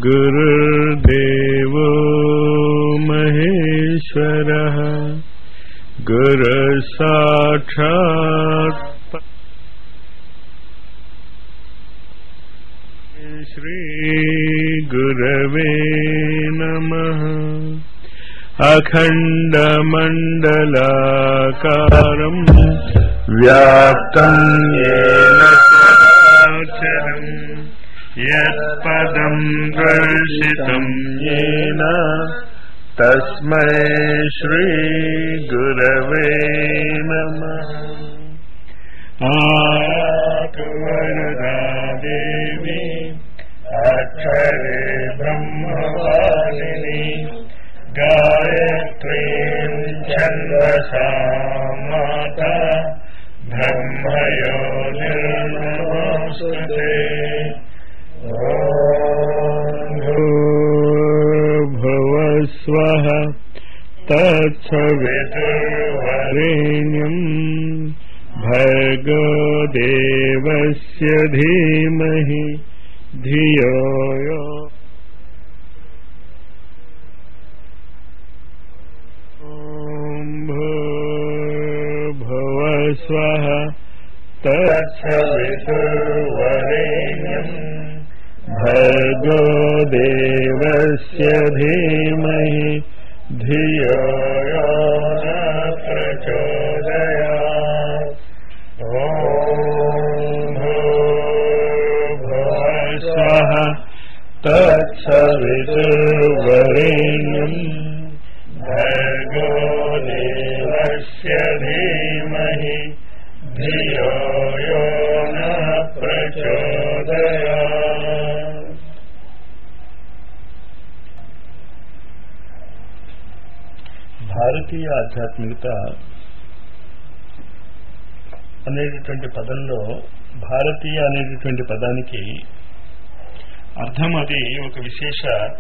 गुरुर्देवो महेश्वरः गुरुसाक्षात् श्रीगुरवे नमः अखण्डमण्डलाकारम् व्याप्तम् येन चराचरम् यत्पदम् दर्शितम् येन तस्मै श्रीगुरवे नमः आतु वरदा देवी अक्षरे ब्रह्मवादिनी गायत्रीम् छन्दसा माता ब्रह्मयो निर्नमोऽस्तुते भुवस्वः तत्सवितुर्वरेण्यम् भर्गो देवस्य धीमहि धियो यो ॐ भुवस्वः तत्सवितुर्वरेण्यम् भर्गो देवस्य धीमहि धियो यो न प्रचोदयात् ॐ भूर्भुवस्वः तत्सवितुर्वरेण्यम् भर्गो देवस्य धीमहि धियो यो न प्रचोदयात् భారతీయ ఆధ్యాత్మికత అనేటటువంటి పదంలో భారతీయ అనేటటువంటి పదానికి అర్థం అది ఒక విశేష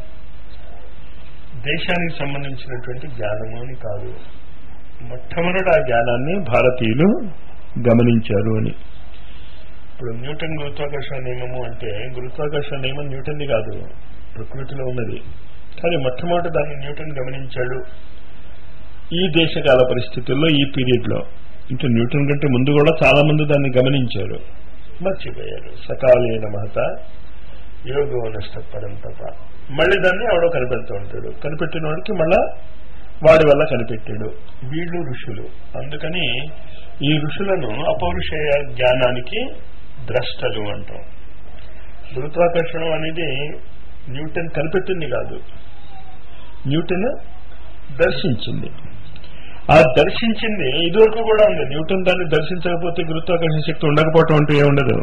దేశానికి సంబంధించినటువంటి జ్ఞానము అని కాదు మొట్టమొదటి ఆ జ్ఞానాన్ని భారతీయులు గమనించారు అని ఇప్పుడు న్యూటన్ గురుత్వాకర్షణ నియమము అంటే గురుత్వాకర్షణ నియమం న్యూటన్ది కాదు ప్రకృతిలో ఉన్నది కానీ మొట్టమొదటి దాన్ని న్యూటన్ గమనించాడు ఈ దేశకాల పరిస్థితుల్లో ఈ పీరియడ్ లో ఇంకా న్యూటన్ కంటే ముందు కూడా చాలా మంది దాన్ని గమనించారు మర్చిపోయారు సకాలీన మహత యోగో నష్టపరం తప్ప మళ్ళీ దాన్ని ఎవడో కనిపెడుతూ ఉంటాడు కనిపెట్టిన వాడికి మళ్ళా వాడి వల్ల కనిపెట్టాడు వీళ్ళు ఋషులు అందుకని ఈ ఋషులను అపౌరుషేయ జ్ఞానానికి ద్రష్టలు అంటాం గురుత్వాకర్షణం అనేది న్యూటన్ కనిపెట్టింది కాదు న్యూటన్ దర్శించింది ఆ దర్శించింది ఇదివరకు కూడా ఉంది న్యూటన్ దాన్ని దర్శించకపోతే గురుత్వాకర్షణ శక్తి ఉండకపోవటం అంటూ ఏముండదు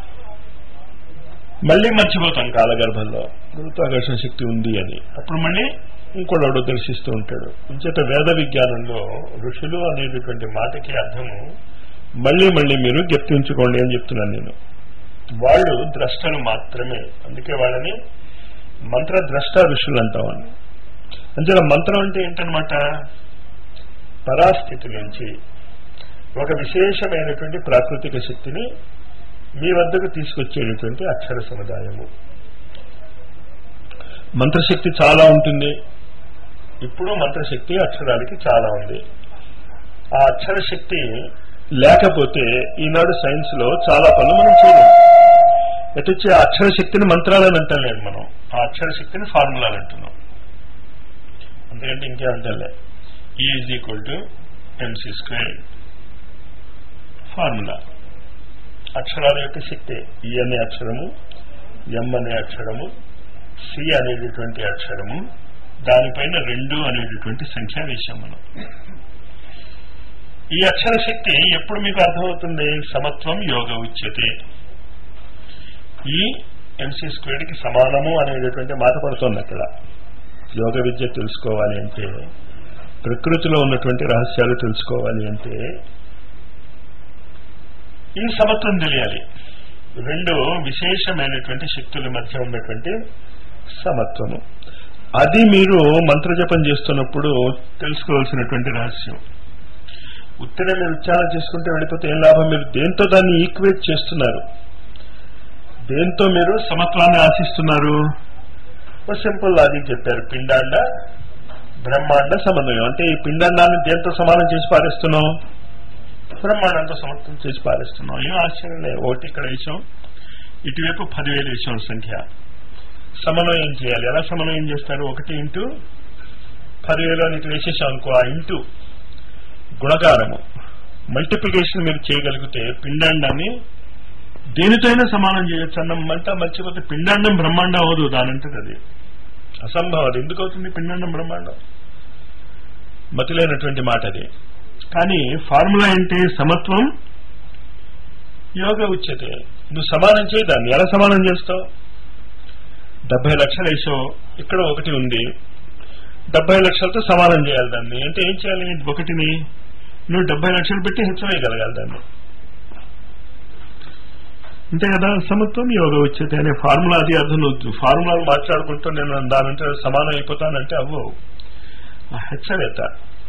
మళ్ళీ మర్చిపోతాం కాలగర్భంలో గురుత్వాకర్షణ శక్తి ఉంది అని అప్పుడు మళ్ళీ ఇంకోడెవడో దర్శిస్తూ ఉంటాడు ఇంచేత వేద విజ్ఞానంలో ఋషులు అనేటటువంటి మాటకి అర్థము మళ్ళీ మళ్ళీ మీరు గుర్తుంచుకోండి అని చెప్తున్నాను నేను వాళ్ళు ద్రష్టలు మాత్రమే అందుకే వాళ్ళని మంత్రద్రష్ట ఋషులు అంటామని అంచేత మంత్రం అంటే ఏంటనమాట పరాస్థితి నుంచి ఒక విశేషమైనటువంటి ప్రాకృతిక శక్తిని మీ వద్దకు తీసుకొచ్చేటటువంటి అక్షర సముదాయము మంత్రశక్తి చాలా ఉంటుంది ఇప్పుడు మంత్రశక్తి అక్షరాలకి చాలా ఉంది ఆ అక్షర శక్తి లేకపోతే ఈనాడు సైన్స్ లో చాలా పనులు మనం చేయలేం ఎటొచ్చి ఆ అక్షర శక్తిని మంత్రాలని అంటలేదు మనం ఆ అక్షర శక్తిని ఫార్ములాలు అంటున్నాం అందుకంటే ఇంకే అంటలే is equal to M C square formula అక్షరాల యొక్క శక్తి ఈ అనే అక్షరము ఎం అనే అక్షరము సి అనేటటువంటి అక్షరము దానిపైన రెండు అనేటటువంటి సంఖ్య వేశాం మనం ఈ అక్షర శక్తి ఎప్పుడు మీకు అర్థమవుతుంది సమత్వం యోగ ఉచ్యతే ఈ ఎంసీ స్క్వేర్డ్ కి సమానము అనేటటువంటి మాట పడుతోంది అక్కడ యోగ విద్య తెలుసుకోవాలి అంటే ప్రకృతిలో ఉన్నటువంటి రహస్యాలు తెలుసుకోవాలి అంటే ఈ సమత్వం తెలియాలి రెండు విశేషమైనటువంటి శక్తుల మధ్య ఉన్నటువంటి సమత్వము అది మీరు మంత్రజపం చేస్తున్నప్పుడు తెలుసుకోవాల్సినటువంటి రహస్యం ఉత్తరే మీరు ఉచ్చారణ చేసుకుంటే వెళ్ళిపోతే ఏం లాభం మీరు దేంతో దాన్ని ఈక్వేట్ చేస్తున్నారు దేంతో మీరు సమత్వాన్ని ఆశిస్తున్నారు ఒక సింపుల్ లాజిక్ చెప్పారు పిండాండ బ్రహ్మాండ సమన్వయం అంటే ఈ పిండాండాన్ని దేంతో సమానం చేసి పారేస్తున్నాం బ్రహ్మాండంతో సమర్థం చేసి పారేస్తున్నాం ఏం ఆశ్చర్యం లేదు ఒకటి ఇక్కడ వేసాం ఇటువైపు పదివేలు వేసాం సంఖ్య సమన్వయం చేయాలి ఎలా సమన్వయం చేస్తారు ఒకటి ఇంటూ పదివేలు అని ఇటు వేసేసాం అనుకో ఆ ఇంటూ గుణకారము మల్టిప్లికేషన్ మీరు చేయగలిగితే పిండాండాన్ని దేనితోనైనా సమానం చేయొచ్చు అన్నం అంతా మర్చిపోతే పిండాండం బ్రహ్మాండం అవదు దానంటే అది అసంభవం అది ఎందుకు అవుతుంది పిండాండం బ్రహ్మాండం మతిలేనటువంటి మాట అది కానీ ఫార్ములా ఏంటి సమత్వం యోగ ఉచ్యతే నువ్వు సమానం చేయి దాన్ని ఎలా సమానం చేస్తావు డెబ్బై లక్షలు వేసావు ఇక్కడ ఒకటి ఉంది డెబ్బై లక్షలతో సమానం చేయాలి దాన్ని అంటే ఏం చేయాలి ఒకటిని నువ్వు డెబ్బై లక్షలు పెట్టి హెచ్చవేయగలగాలి దాన్ని అంతే కదా సమత్వం యోగ వచ్చేది అనే ఫార్ములా అది అర్థం అవుతుంది ఫార్ములాలు మాట్లాడుకుంటూ నేను దానంటే సమానం అయిపోతానంటే అవ్వవు ఆ హెచ్చవేత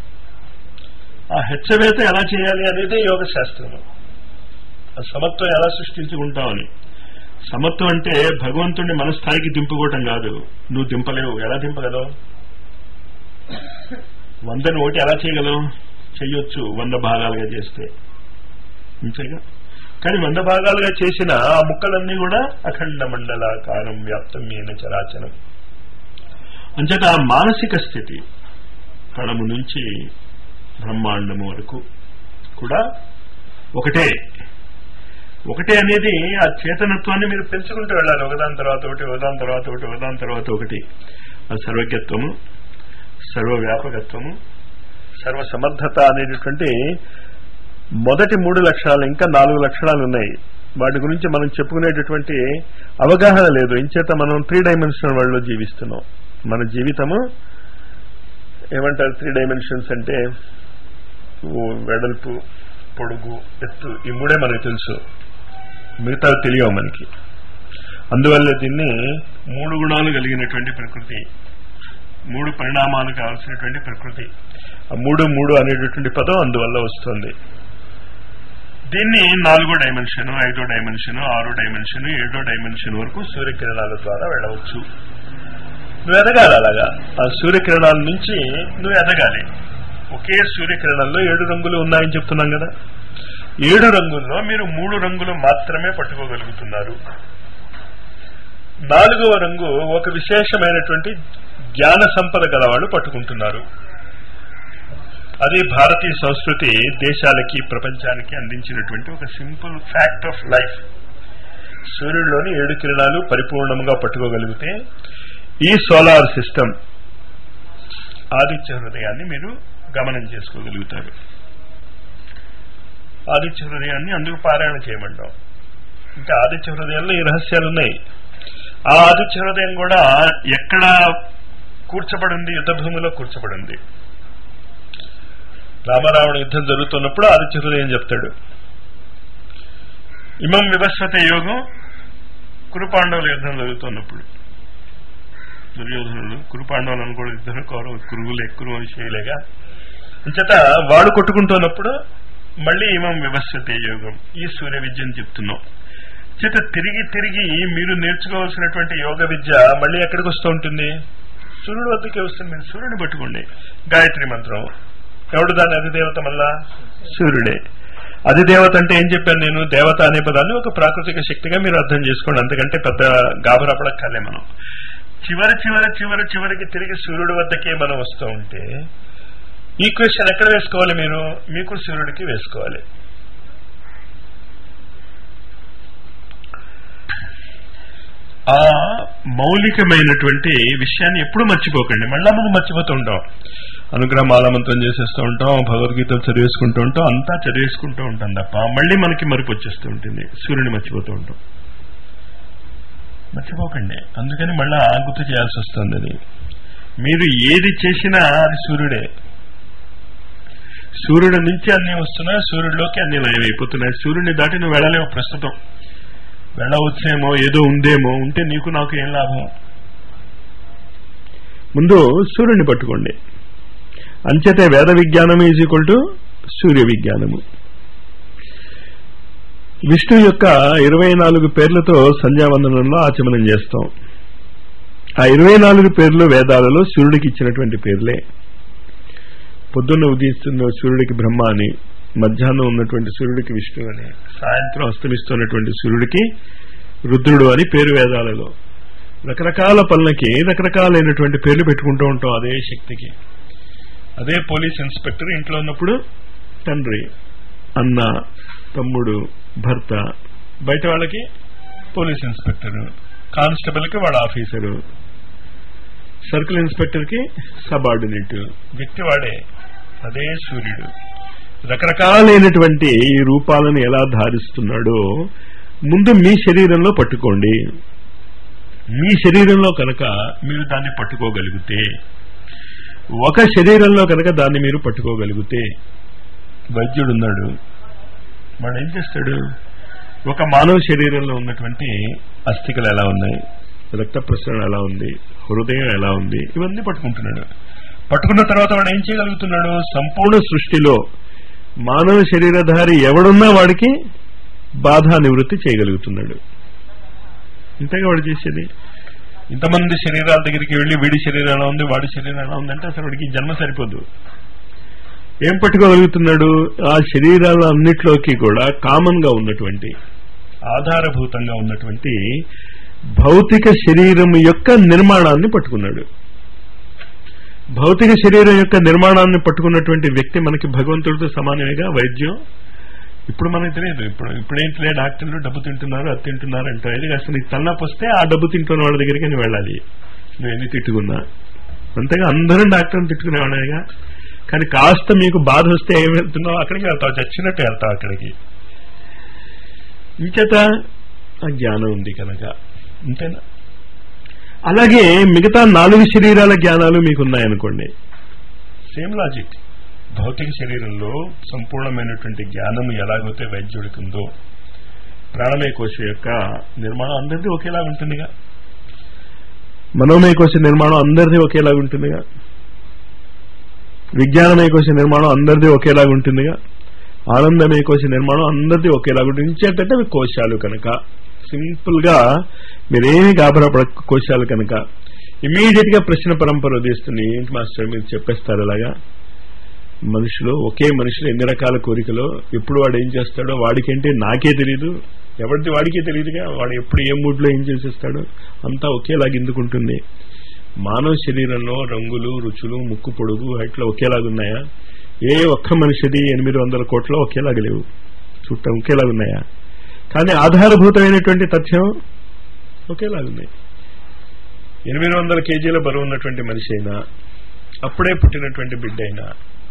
ఆ హెచ్చవేత ఎలా చేయాలి అనేది యోగ శాస్త్రము ఆ సమత్వం ఎలా సృష్టించుకుంటామని సమత్వం అంటే భగవంతుడిని మన స్థాయికి దింపుకోవటం కాదు నువ్వు దింపలేవు ఎలా దింపగలవు వందని ఒకటి ఎలా చేయగలవు చెయ్యొచ్చు వంద భాగాలుగా చేస్తే అంతేగా కానీ వంద భాగాలుగా చేసిన ఆ ముక్కలన్నీ కూడా అఖండ మండలాకారం వ్యాప్తమైన చరాచరం అంచేత ఆ మానసిక స్థితి కళము నుంచి బ్రహ్మాండము వరకు కూడా ఒకటే ఒకటే అనేది ఆ చేతనత్వాన్ని మీరు పెంచుకుంటూ వెళ్ళాలి ఒకదాని తర్వాత ఒకటి ఒకదాని తర్వాత ఒకటి ఒకదాని తర్వాత ఒకటి ఆ సర్వజ్ఞత్వము సర్వవ్యాపకత్వము సర్వ సమర్థత అనేటటువంటి మొదటి మూడు లక్షణాలు ఇంకా నాలుగు లక్షణాలు ఉన్నాయి వాటి గురించి మనం చెప్పుకునేటటువంటి అవగాహన లేదు ఇంచేత మనం త్రీ డైమెన్షనల్ వరల్డ్ లో జీవిస్తున్నాం మన జీవితము ఏమంటారు త్రీ డైమెన్షన్స్ అంటే ఓ వెడల్పు పొడుగు ఎత్తు ఈ మూడే మనకు తెలుసు మిగతా తెలియవు మనకి అందువల్ల దీన్ని మూడు గుణాలు కలిగినటువంటి ప్రకృతి మూడు పరిణామాలు కావాల్సినటువంటి ప్రకృతి ఆ మూడు మూడు అనేటటువంటి పదం అందువల్ల వస్తుంది దీన్ని నాలుగో డైమెన్షన్ ఐదో డైమెన్షన్ ఆరో డైమెన్షన్ ఏడో డైమెన్షన్ వరకు సూర్యకిరణాల ద్వారా వెళ్ళవచ్చు నువ్వు ఎదగాలి అలాగా ఆ సూర్యకిరణాల నుంచి నువ్వు ఎదగాలి ఒకే సూర్యకిరణంలో ఏడు రంగులు ఉన్నాయని చెప్తున్నాం కదా ఏడు రంగుల్లో మీరు మూడు రంగులు మాత్రమే పట్టుకోగలుగుతున్నారు నాలుగవ రంగు ఒక విశేషమైనటువంటి జ్ఞాన సంపద గలవాళ్ళు పట్టుకుంటున్నారు అది భారతీయ సంస్కృతి దేశాలకి ప్రపంచానికి అందించినటువంటి ఒక సింపుల్ ఫ్యాక్ట్ ఆఫ్ లైఫ్ సూర్యుడిలోని ఏడు కిరణాలు పరిపూర్ణంగా పట్టుకోగలిగితే ఈ సోలార్ సిస్టమ్ ఆదిత్య హృదయాన్ని మీరు గమనం చేసుకోగలుగుతారు ఆదిత్య హృదయాన్ని అందుకు పారాయణ చేయమంటాం ఇంకా ఆదిత్య హృదయంలో ఈ రహస్యాలు ఉన్నాయి ఆ ఆదిత్య హృదయం కూడా ఎక్కడ కూర్చబడింది యుద్ధ భూమిలో కూర్చబడింది రామరావణ యుద్ధం జరుగుతున్నప్పుడు ఆదిత్య హృదయం చెప్తాడు ఇమం వివస్వత యోగం కురుపాండవుల యుద్ధం జరుగుతున్నప్పుడు దుర్యోధనులు కురుపాండవులను కూడా యుద్ధం కౌరవ కురువులు ఎక్కువ విషయలేగా అంచేత వాడు కొట్టుకుంటున్నప్పుడు మళ్ళీ ఇమం వివస్వతే యోగం ఈ సూర్య విద్యను చెప్తున్నాం చేత తిరిగి తిరిగి మీరు నేర్చుకోవాల్సినటువంటి యోగ విద్య మళ్ళీ ఎక్కడికి వస్తూ ఉంటుంది సూర్యుడు వద్దకే వస్తుంది మీరు సూర్యుని పట్టుకోండి గాయత్రి మంత్రం ఎవడు దాని అధిదేవత మళ్ళా సూర్యుడే అధిదేవత అంటే ఏం చెప్పాను నేను దేవత అనే పదాన్ని ఒక ప్రాకృతిక శక్తిగా మీరు అర్థం చేసుకోండి అంతకంటే పెద్ద గాబరపడక్కర్లే మనం చివరి చివరి చివరి చివరికి తిరిగి సూర్యుడి వద్దకే మనం వస్తూ ఉంటే ఈక్వేషన్ ఎక్కడ వేసుకోవాలి మీరు మీకు సూర్యుడికి వేసుకోవాలి ఆ మౌలికమైనటువంటి విషయాన్ని ఎప్పుడు మర్చిపోకండి మళ్ళా మనం మర్చిపోతూ ఉంటాం అనుగ్రహ మాలమంత్రం చేసేస్తూ ఉంటాం భగవద్గీతలు చదివేసుకుంటూ ఉంటాం అంతా చదివేసుకుంటూ ఉంటాం తప్ప మళ్ళీ మనకి మరుపు వచ్చేస్తూ ఉంటుంది సూర్యుని మర్చిపోతూ ఉంటాం మర్చిపోకండి అందుకని మళ్ళా గుర్తు చేయాల్సి వస్తుంది అది మీరు ఏది చేసినా అది సూర్యుడే సూర్యుడి నుంచి అన్ని వస్తున్నాయి సూర్యుడిలోకి అన్ని లయమైపోతున్నాయి సూర్యుడిని దాటి నువ్వు వెళ్ళలేవు ప్రస్తుతం వెళ్ళవచ్చేమో ఏదో ఉందేమో ఉంటే నీకు నాకు ఏం లాభం ముందు సూర్యుడిని పట్టుకోండి అంచేతే వేద విజ్ఞానం ఈజ్ ఈక్వల్ టు సూర్య విజ్ఞానము విష్ణు యొక్క ఇరవై నాలుగు పేర్లతో సంధ్యావందనంలో ఆచమనం చేస్తాం ఆ ఇరవై నాలుగు పేర్లు వేదాలలో సూర్యుడికి ఇచ్చినటువంటి పేర్లే పొద్దున్న ఉదయిస్తున్న సూర్యుడికి బ్రహ్మ అని మధ్యాహ్నం ఉన్నటువంటి సూర్యుడికి విష్ణు అని సాయంత్రం అస్తమిస్తున్నటువంటి సూర్యుడికి రుద్రుడు అని పేరు వేదాలలో రకరకాల పనులకి రకరకాలైనటువంటి పేర్లు పెట్టుకుంటూ ఉంటాం అదే శక్తికి అదే పోలీస్ ఇన్స్పెక్టర్ ఇంట్లో ఉన్నప్పుడు తండ్రి అన్న తమ్ముడు భర్త బయట వాళ్ళకి పోలీస్ ఇన్స్పెక్టర్ కానిస్టేబుల్కి వాళ్ళ ఆఫీసరు సర్కిల్ ఇన్స్పెక్టర్కి సబార్డినేట్ వ్యక్తి వాడే అదే సూర్యుడు రకరకాలైనటువంటి ఈ రూపాలను ఎలా ధారిస్తున్నాడో ముందు మీ శరీరంలో పట్టుకోండి మీ శరీరంలో కనుక మీరు దాన్ని పట్టుకోగలిగితే ఒక శరీరంలో కనుక దాన్ని మీరు పట్టుకోగలిగితే వైద్యుడున్నాడు వాడు ఏం చేస్తాడు ఒక మానవ శరీరంలో ఉన్నటువంటి అస్థికలు ఎలా ఉన్నాయి రక్త ప్రసరణ ఎలా ఉంది హృదయం ఎలా ఉంది ఇవన్నీ పట్టుకుంటున్నాడు పట్టుకున్న తర్వాత వాడు ఏం చేయగలుగుతున్నాడు సంపూర్ణ సృష్టిలో మానవ శరీరధారి ఎవడున్నా వాడికి బాధ నివృత్తి చేయగలుగుతున్నాడు ఇంతగా వాడు చేసేది ఇంతమంది శరీరాల దగ్గరికి వెళ్ళి వీడి శరీరం ఎలా ఉంది వాడి శరీరం ఎలా ఉందంటే అసలు వాడికి జన్మ సరిపోదు ఏం పట్టుకోగలుగుతున్నాడు ఆ శరీరాల అన్నిట్లోకి కూడా కామన్ గా ఉన్నటువంటి ఆధారభూతంగా ఉన్నటువంటి భౌతిక శరీరం యొక్క నిర్మాణాన్ని పట్టుకున్నాడు భౌతిక శరీరం యొక్క నిర్మాణాన్ని పట్టుకున్నటువంటి వ్యక్తి మనకి భగవంతుడితో సమానమేగా వైద్యం ఇప్పుడు మనకు తెలియదు ఇప్పుడు ఇప్పుడేంటిలే డాక్టర్లు డబ్బు తింటున్నారు అది తింటున్నారు అంటారు ఇది అసలు నీకు తలనొప్పి వస్తే ఆ డబ్బు తింటున్న వాళ్ళ దగ్గరికి నేను వెళ్ళాలి నువ్వు ఎన్ని తిట్టుకున్నా అంతేగా అందరం డాక్టర్ని తిట్టుకునేవాడేగా కానీ కాస్త మీకు బాధ వస్తే ఏం వెళ్తున్నావు అక్కడికి వెళ్తావు చచ్చినట్టు వెళ్తావు అక్కడికి ఇంచేత ఆ జ్ఞానం ఉంది కనుక అంతేనా అలాగే మిగతా నాలుగు శరీరాల జ్ఞానాలు మీకు ఉన్నాయనుకోండి సేమ్ లాజిక్ భౌతిక శరీరంలో సంపూర్ణమైనటువంటి జ్ఞానం ఎలాగైతే వైద్యుడికి ఉందో ప్రాణమయ కోశ యొక్క నిర్మాణం అందరిది ఒకేలా ఉంటుందిగా మనోమయ కోశ నిర్మాణం అందరిది ఒకేలా ఉంటుందిగా విజ్ఞానమయ కోశ నిర్మాణం అందరిది ఒకేలాగా ఉంటుందిగా ఆనందమయ కోశ నిర్మాణం అందరిది ఒకేలాగా ఉంటుంది ఇంచేటంటే అవి కోశాలు కనుక సింపుల్ గా మీరేమి గాబరపడ కోశాలు కనుక ఇమీడియట్ గా ప్రశ్న పరంపర ఉదయిస్తుంది ఏంటి మాస్టర్ మీరు చెప్పేస్తారు అలాగా మనుషులు ఒకే మనుషులు ఎన్ని రకాల కోరికలు ఎప్పుడు వాడు ఏం చేస్తాడో వాడికేంటి నాకే తెలియదు ఎవరిది వాడికే తెలియదుగా వాడు ఎప్పుడు ఏ మూడ్లో ఏం చేసేస్తాడు అంతా ఒకేలాగా ఎందుకుంటుంది మానవ శరీరంలో రంగులు రుచులు ముక్కు పొడుగు అట్లా ఒకేలాగున్నాయా ఏ ఒక్క మనిషిది ఎనిమిది వందల కోట్ల ఒకేలాగా లేవు చుట్టం ఒకేలాగున్నాయా కానీ ఆధారభూతమైనటువంటి తథ్యం ఒకేలాగున్నాయి ఎనిమిది వందల కేజీల బరువు ఉన్నటువంటి మనిషి అయినా అప్పుడే పుట్టినటువంటి బిడ్డ అయినా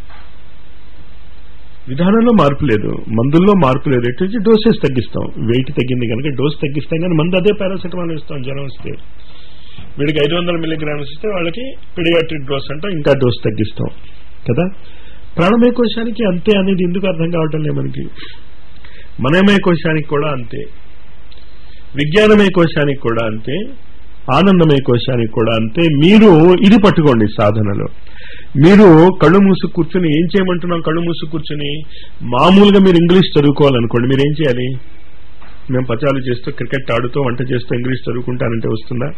విధానంలో మార్పు లేదు మందుల్లో మార్పు లేదు ఎటు నుంచి డోసెస్ తగ్గిస్తాం వెయిట్ తగ్గింది కనుక డోస్ తగ్గిస్తాం కానీ మందు అదే పారాసెటమాల్ ఇస్తాం జ్వరం వస్తే వీడికి ఐదు వందల మిల్లీగ్రామ్స్ ఇస్తే వాళ్ళకి పిడియాట్రిక్ డోస్ అంటాం ఇంకా డోస్ తగ్గిస్తాం కదా ప్రాణమయ కోశానికి అంతే అనేది ఎందుకు అర్థం కావటం లేదు మనకి మనమయ కోశానికి కూడా అంతే విజ్ఞానమయ కోశానికి కూడా అంతే ఆనందమయ కోశానికి కూడా అంతే మీరు ఇది పట్టుకోండి సాధనలో మీరు కళ్ళు మూసు కూర్చుని ఏం చేయమంటున్నాం కళ్ళు మూసు కూర్చుని మామూలుగా మీరు ఇంగ్లీష్ చదువుకోవాలనుకోండి మీరు ఏం చేయాలి మేము పచాలు చేస్తూ క్రికెట్ ఆడుతూ వంట చేస్తూ ఇంగ్లీష్ చదువుకుంటానంటే వస్తుందా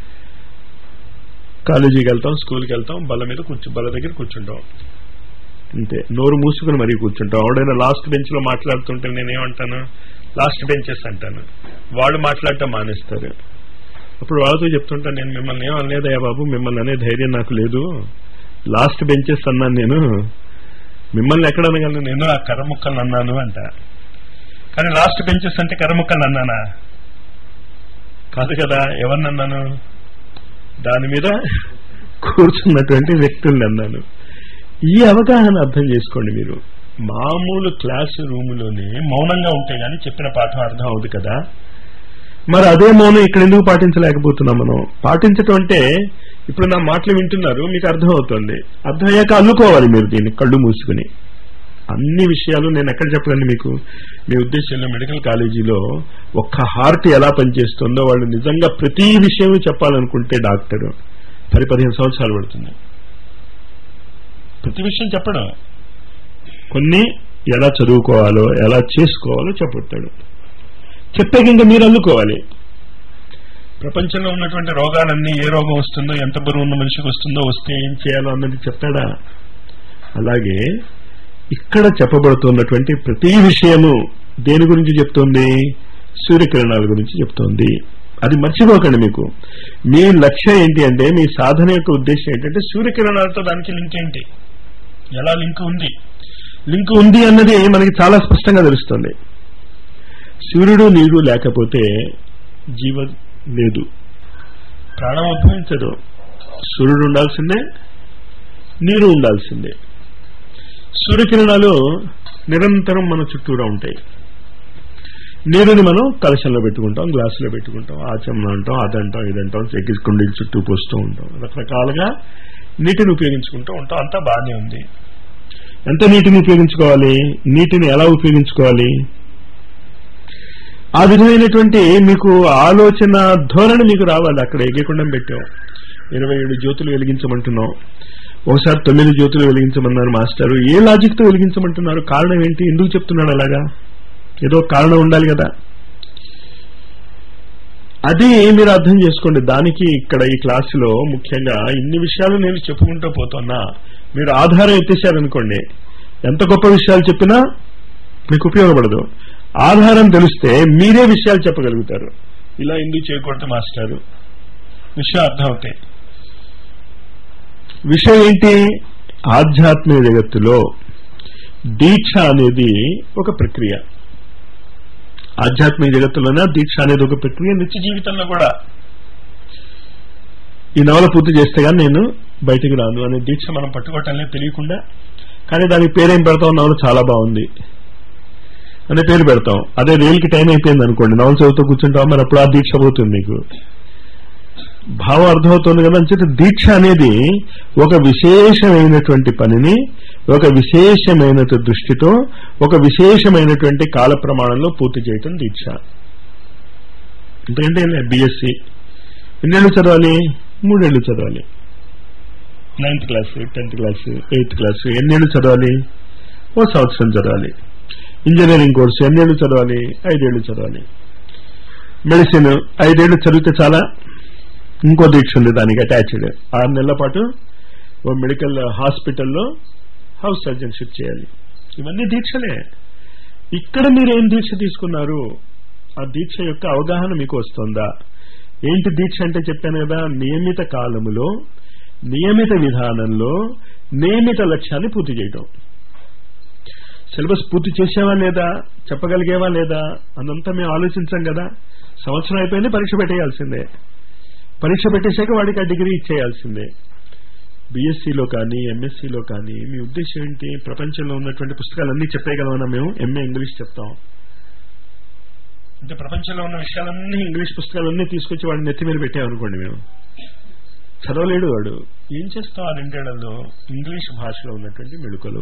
కాలేజీకి వెళ్తాం స్కూల్కి వెళ్తాం బల్ల మీద కూర్చు బల్ల దగ్గర కూర్చుంటాం అంతే నోరు మూసుకుని మరీ కూర్చుంటాం ఎవడైనా లాస్ట్ బెంచ్ లో మాట్లాడుతుంటే నేనేమంటాను లాస్ట్ బెంచెస్ అంటాను వాళ్ళు మాట్లాడటం మానేస్తారు అప్పుడు వాళ్ళతో చెప్తుంటాను నేను మిమ్మల్ని ఏం అనలేదయ్యా బాబు మిమ్మల్ని అనే ధైర్యం నాకు లేదు లాస్ట్ బెంచెస్ అన్నాను నేను మిమ్మల్ని ఎక్కడ అనగలను నేను ఆ కర్ర ముక్కలు అన్నాను అంట కానీ లాస్ట్ బెంచెస్ అంటే కర్ర ముక్కలు అన్నానా కాదు కదా ఎవరిని అన్నాను దాని మీద కూర్చున్నటువంటి వ్యక్తుల్ని అన్నాను ఈ అవగాహన అర్థం చేసుకోండి మీరు మామూలు క్లాస్ రూములోనే మౌనంగా ఉంటే గానీ చెప్పిన పాఠం అర్థం అవుతుంది కదా మరి అదే మౌనం ఇక్కడ ఎందుకు పాటించలేకపోతున్నాం మనం పాటించటం అంటే ఇప్పుడు నా మాటలు వింటున్నారు మీకు అర్థం అవుతుంది అర్థమయ్యాక అల్లుకోవాలి మీరు దీన్ని కళ్ళు మూసుకుని అన్ని విషయాలు నేను ఎక్కడ చెప్పగలను మీకు మీ ఉద్దేశంలో మెడికల్ కాలేజీలో ఒక్క హార్ట్ ఎలా పనిచేస్తుందో వాళ్ళు నిజంగా ప్రతి విషయం చెప్పాలనుకుంటే డాక్టర్ పది పదిహేను సంవత్సరాలు పడుతుంది ప్రతి విషయం చెప్పడం కొన్ని ఎలా చదువుకోవాలో ఎలా చేసుకోవాలో చెప్పుతాడు చెప్పాక ఇంకా మీరు అల్లుకోవాలి ప్రపంచంలో ఉన్నటువంటి రోగాలన్నీ ఏ రోగం వస్తుందో ఎంత బరువు ఉన్న మనిషికి వస్తుందో వస్తే ఏం చేయాలో అన్నది చెప్తాడా అలాగే ఇక్కడ చెప్పబడుతున్నటువంటి ప్రతి విషయము దేని గురించి చెప్తోంది సూర్యకిరణాల గురించి చెప్తోంది అది మర్చిపోకండి మీకు మీ లక్ష్యం ఏంటి అంటే మీ సాధన యొక్క ఉద్దేశం ఏంటంటే సూర్యకిరణాలతో దానికి లింక్ ఏంటి ఎలా లింక్ ఉంది లింక్ ఉంది అన్నది మనకి చాలా స్పష్టంగా తెలుస్తుంది సూర్యుడు నీరు లేకపోతే జీవ లేదు ప్రాణం ఉద్భవించదు సూర్యుడు ఉండాల్సిందే నీరు ఉండాల్సిందే సూర్యకిరణాలు నిరంతరం మన చుట్టూరా ఉంటాయి నీరుని మనం కలశంలో పెట్టుకుంటాం గ్లాసులో పెట్టుకుంటాం ఆచమనం అంటాం అదంటాం ఇదంటాం ఎక్కిసి కుండీలు చుట్టూ పోస్తూ ఉంటాం రకరకాలుగా నీటిని ఉపయోగించుకుంటూ ఉంటాం అంతా బాగానే ఉంది ఎంత నీటిని ఉపయోగించుకోవాలి నీటిని ఎలా ఉపయోగించుకోవాలి ఆ విధమైనటువంటి మీకు ఆలోచన ధోరణి మీకు రావాలి అక్కడ ఎగకుండా పెట్టాం ఇరవై ఏడు జ్యోతులు వెలిగించమంటున్నాం ఒకసారి తొమ్మిది జ్యోతులు వెలిగించమన్నారు మాస్టారు ఏ లాజిక్ తో వెలిగించమంటున్నారు కారణం ఏంటి ఎందుకు చెప్తున్నాడు అలాగా ఏదో కారణం ఉండాలి కదా అది మీరు అర్థం చేసుకోండి దానికి ఇక్కడ ఈ క్లాసులో ముఖ్యంగా ఇన్ని విషయాలు నేను చెప్పుకుంటూ పోతున్నా మీరు ఆధారం ఎత్తేసారనుకోండి ఎంత గొప్ప విషయాలు చెప్పినా మీకు ఉపయోగపడదు ఆధారం తెలిస్తే మీరే విషయాలు చెప్పగలుగుతారు ఇలా ఎందుకు చేయకూడదు మాస్టారు విషయం అర్థం అవుతాయి విషయం ఏంటి ఆధ్యాత్మిక జగత్తులో దీక్ష అనేది ఒక ప్రక్రియ ఆధ్యాత్మిక జగత్తులోనే దీక్ష అనేది ఒక ప్రక్రియ నిత్య జీవితంలో కూడా ఈ నవల పూర్తి చేస్తే గానీ నేను బయటికి రాను అనే దీక్ష మనం పట్టుకోవటం తెలియకుండా కానీ దానికి పేరేం పెడతాం నవల చాలా బాగుంది అనే పేరు పెడతాం అదే రైలుకి టైం అయిపోయింది అనుకోండి నవల చదువుతూ కూర్చుంటాం మరి అప్పుడు ఆ దీక్ష పోతుంది మీకు భావం అర్థమవుతుంది కదా అంచేత దీక్ష అనేది ఒక విశేషమైనటువంటి పనిని ఒక విశేషమైన దృష్టితో ఒక విశేషమైనటువంటి కాల ప్రమాణంలో పూర్తి చేయటం దీక్ష ఎందుకంటే బిఎస్సి ఎన్నేళ్ళు చదవాలి మూడేళ్లు చదవాలి ninth class tenth class eighth class ఎన్నేళ్ళు చదవాలి ఓ సంవత్సరం చదవాలి ఇంజనీరింగ్ కోర్సు ఎన్నేళ్ళు చదవాలి ఐదేళ్లు చదవాలి మెడిసిన్ ఐదేళ్లు చదివితే చాలా ఇంకో దీక్ష ఉంది దానికి అటాచ్డ్ ఆరు నెలల పాటు ఓ మెడికల్ హాస్పిటల్లో హౌస్ సర్జన్షిప్ చేయాలి ఇవన్నీ దీక్షలే ఇక్కడ మీరు ఏం దీక్ష తీసుకున్నారు ఆ దీక్ష యొక్క అవగాహన మీకు వస్తుందా ఏంటి దీక్ష అంటే చెప్పాను కదా నియమిత కాలములో నియమిత విధానంలో నియమిత లక్ష్యాన్ని పూర్తి చేయటం సిలబస్ పూర్తి చేసావా లేదా చెప్పగలిగేవా లేదా అదంతా మేము ఆలోచించాం కదా సంవత్సరం అయిపోయింది పరీక్ష పెట్టేయాల్సిందే పరీక్ష పెట్టేశాక వాడికి ఆ డిగ్రీ ఇచ్చేయాల్సిందే బీఎస్సీలో కానీ ఎంఎస్సీలో కానీ మీ ఉద్దేశం ఏంటి ప్రపంచంలో ఉన్నటువంటి పుస్తకాలన్నీ చెప్పేయగలమన్నా మేము ఎంఏ ఇంగ్లీష్ చెప్తాం అంటే ప్రపంచంలో ఉన్న విషయాలన్నీ ఇంగ్లీష్ పుస్తకాలన్నీ తీసుకొచ్చి వాడిని నెత్తి మీద పెట్టామనుకోండి మేము చదవలేడు వాడు ఏం చేస్తాం ఆ రెండేళ్లలో ఇంగ్లీష్ భాషలో ఉన్నటువంటి మెళుకలు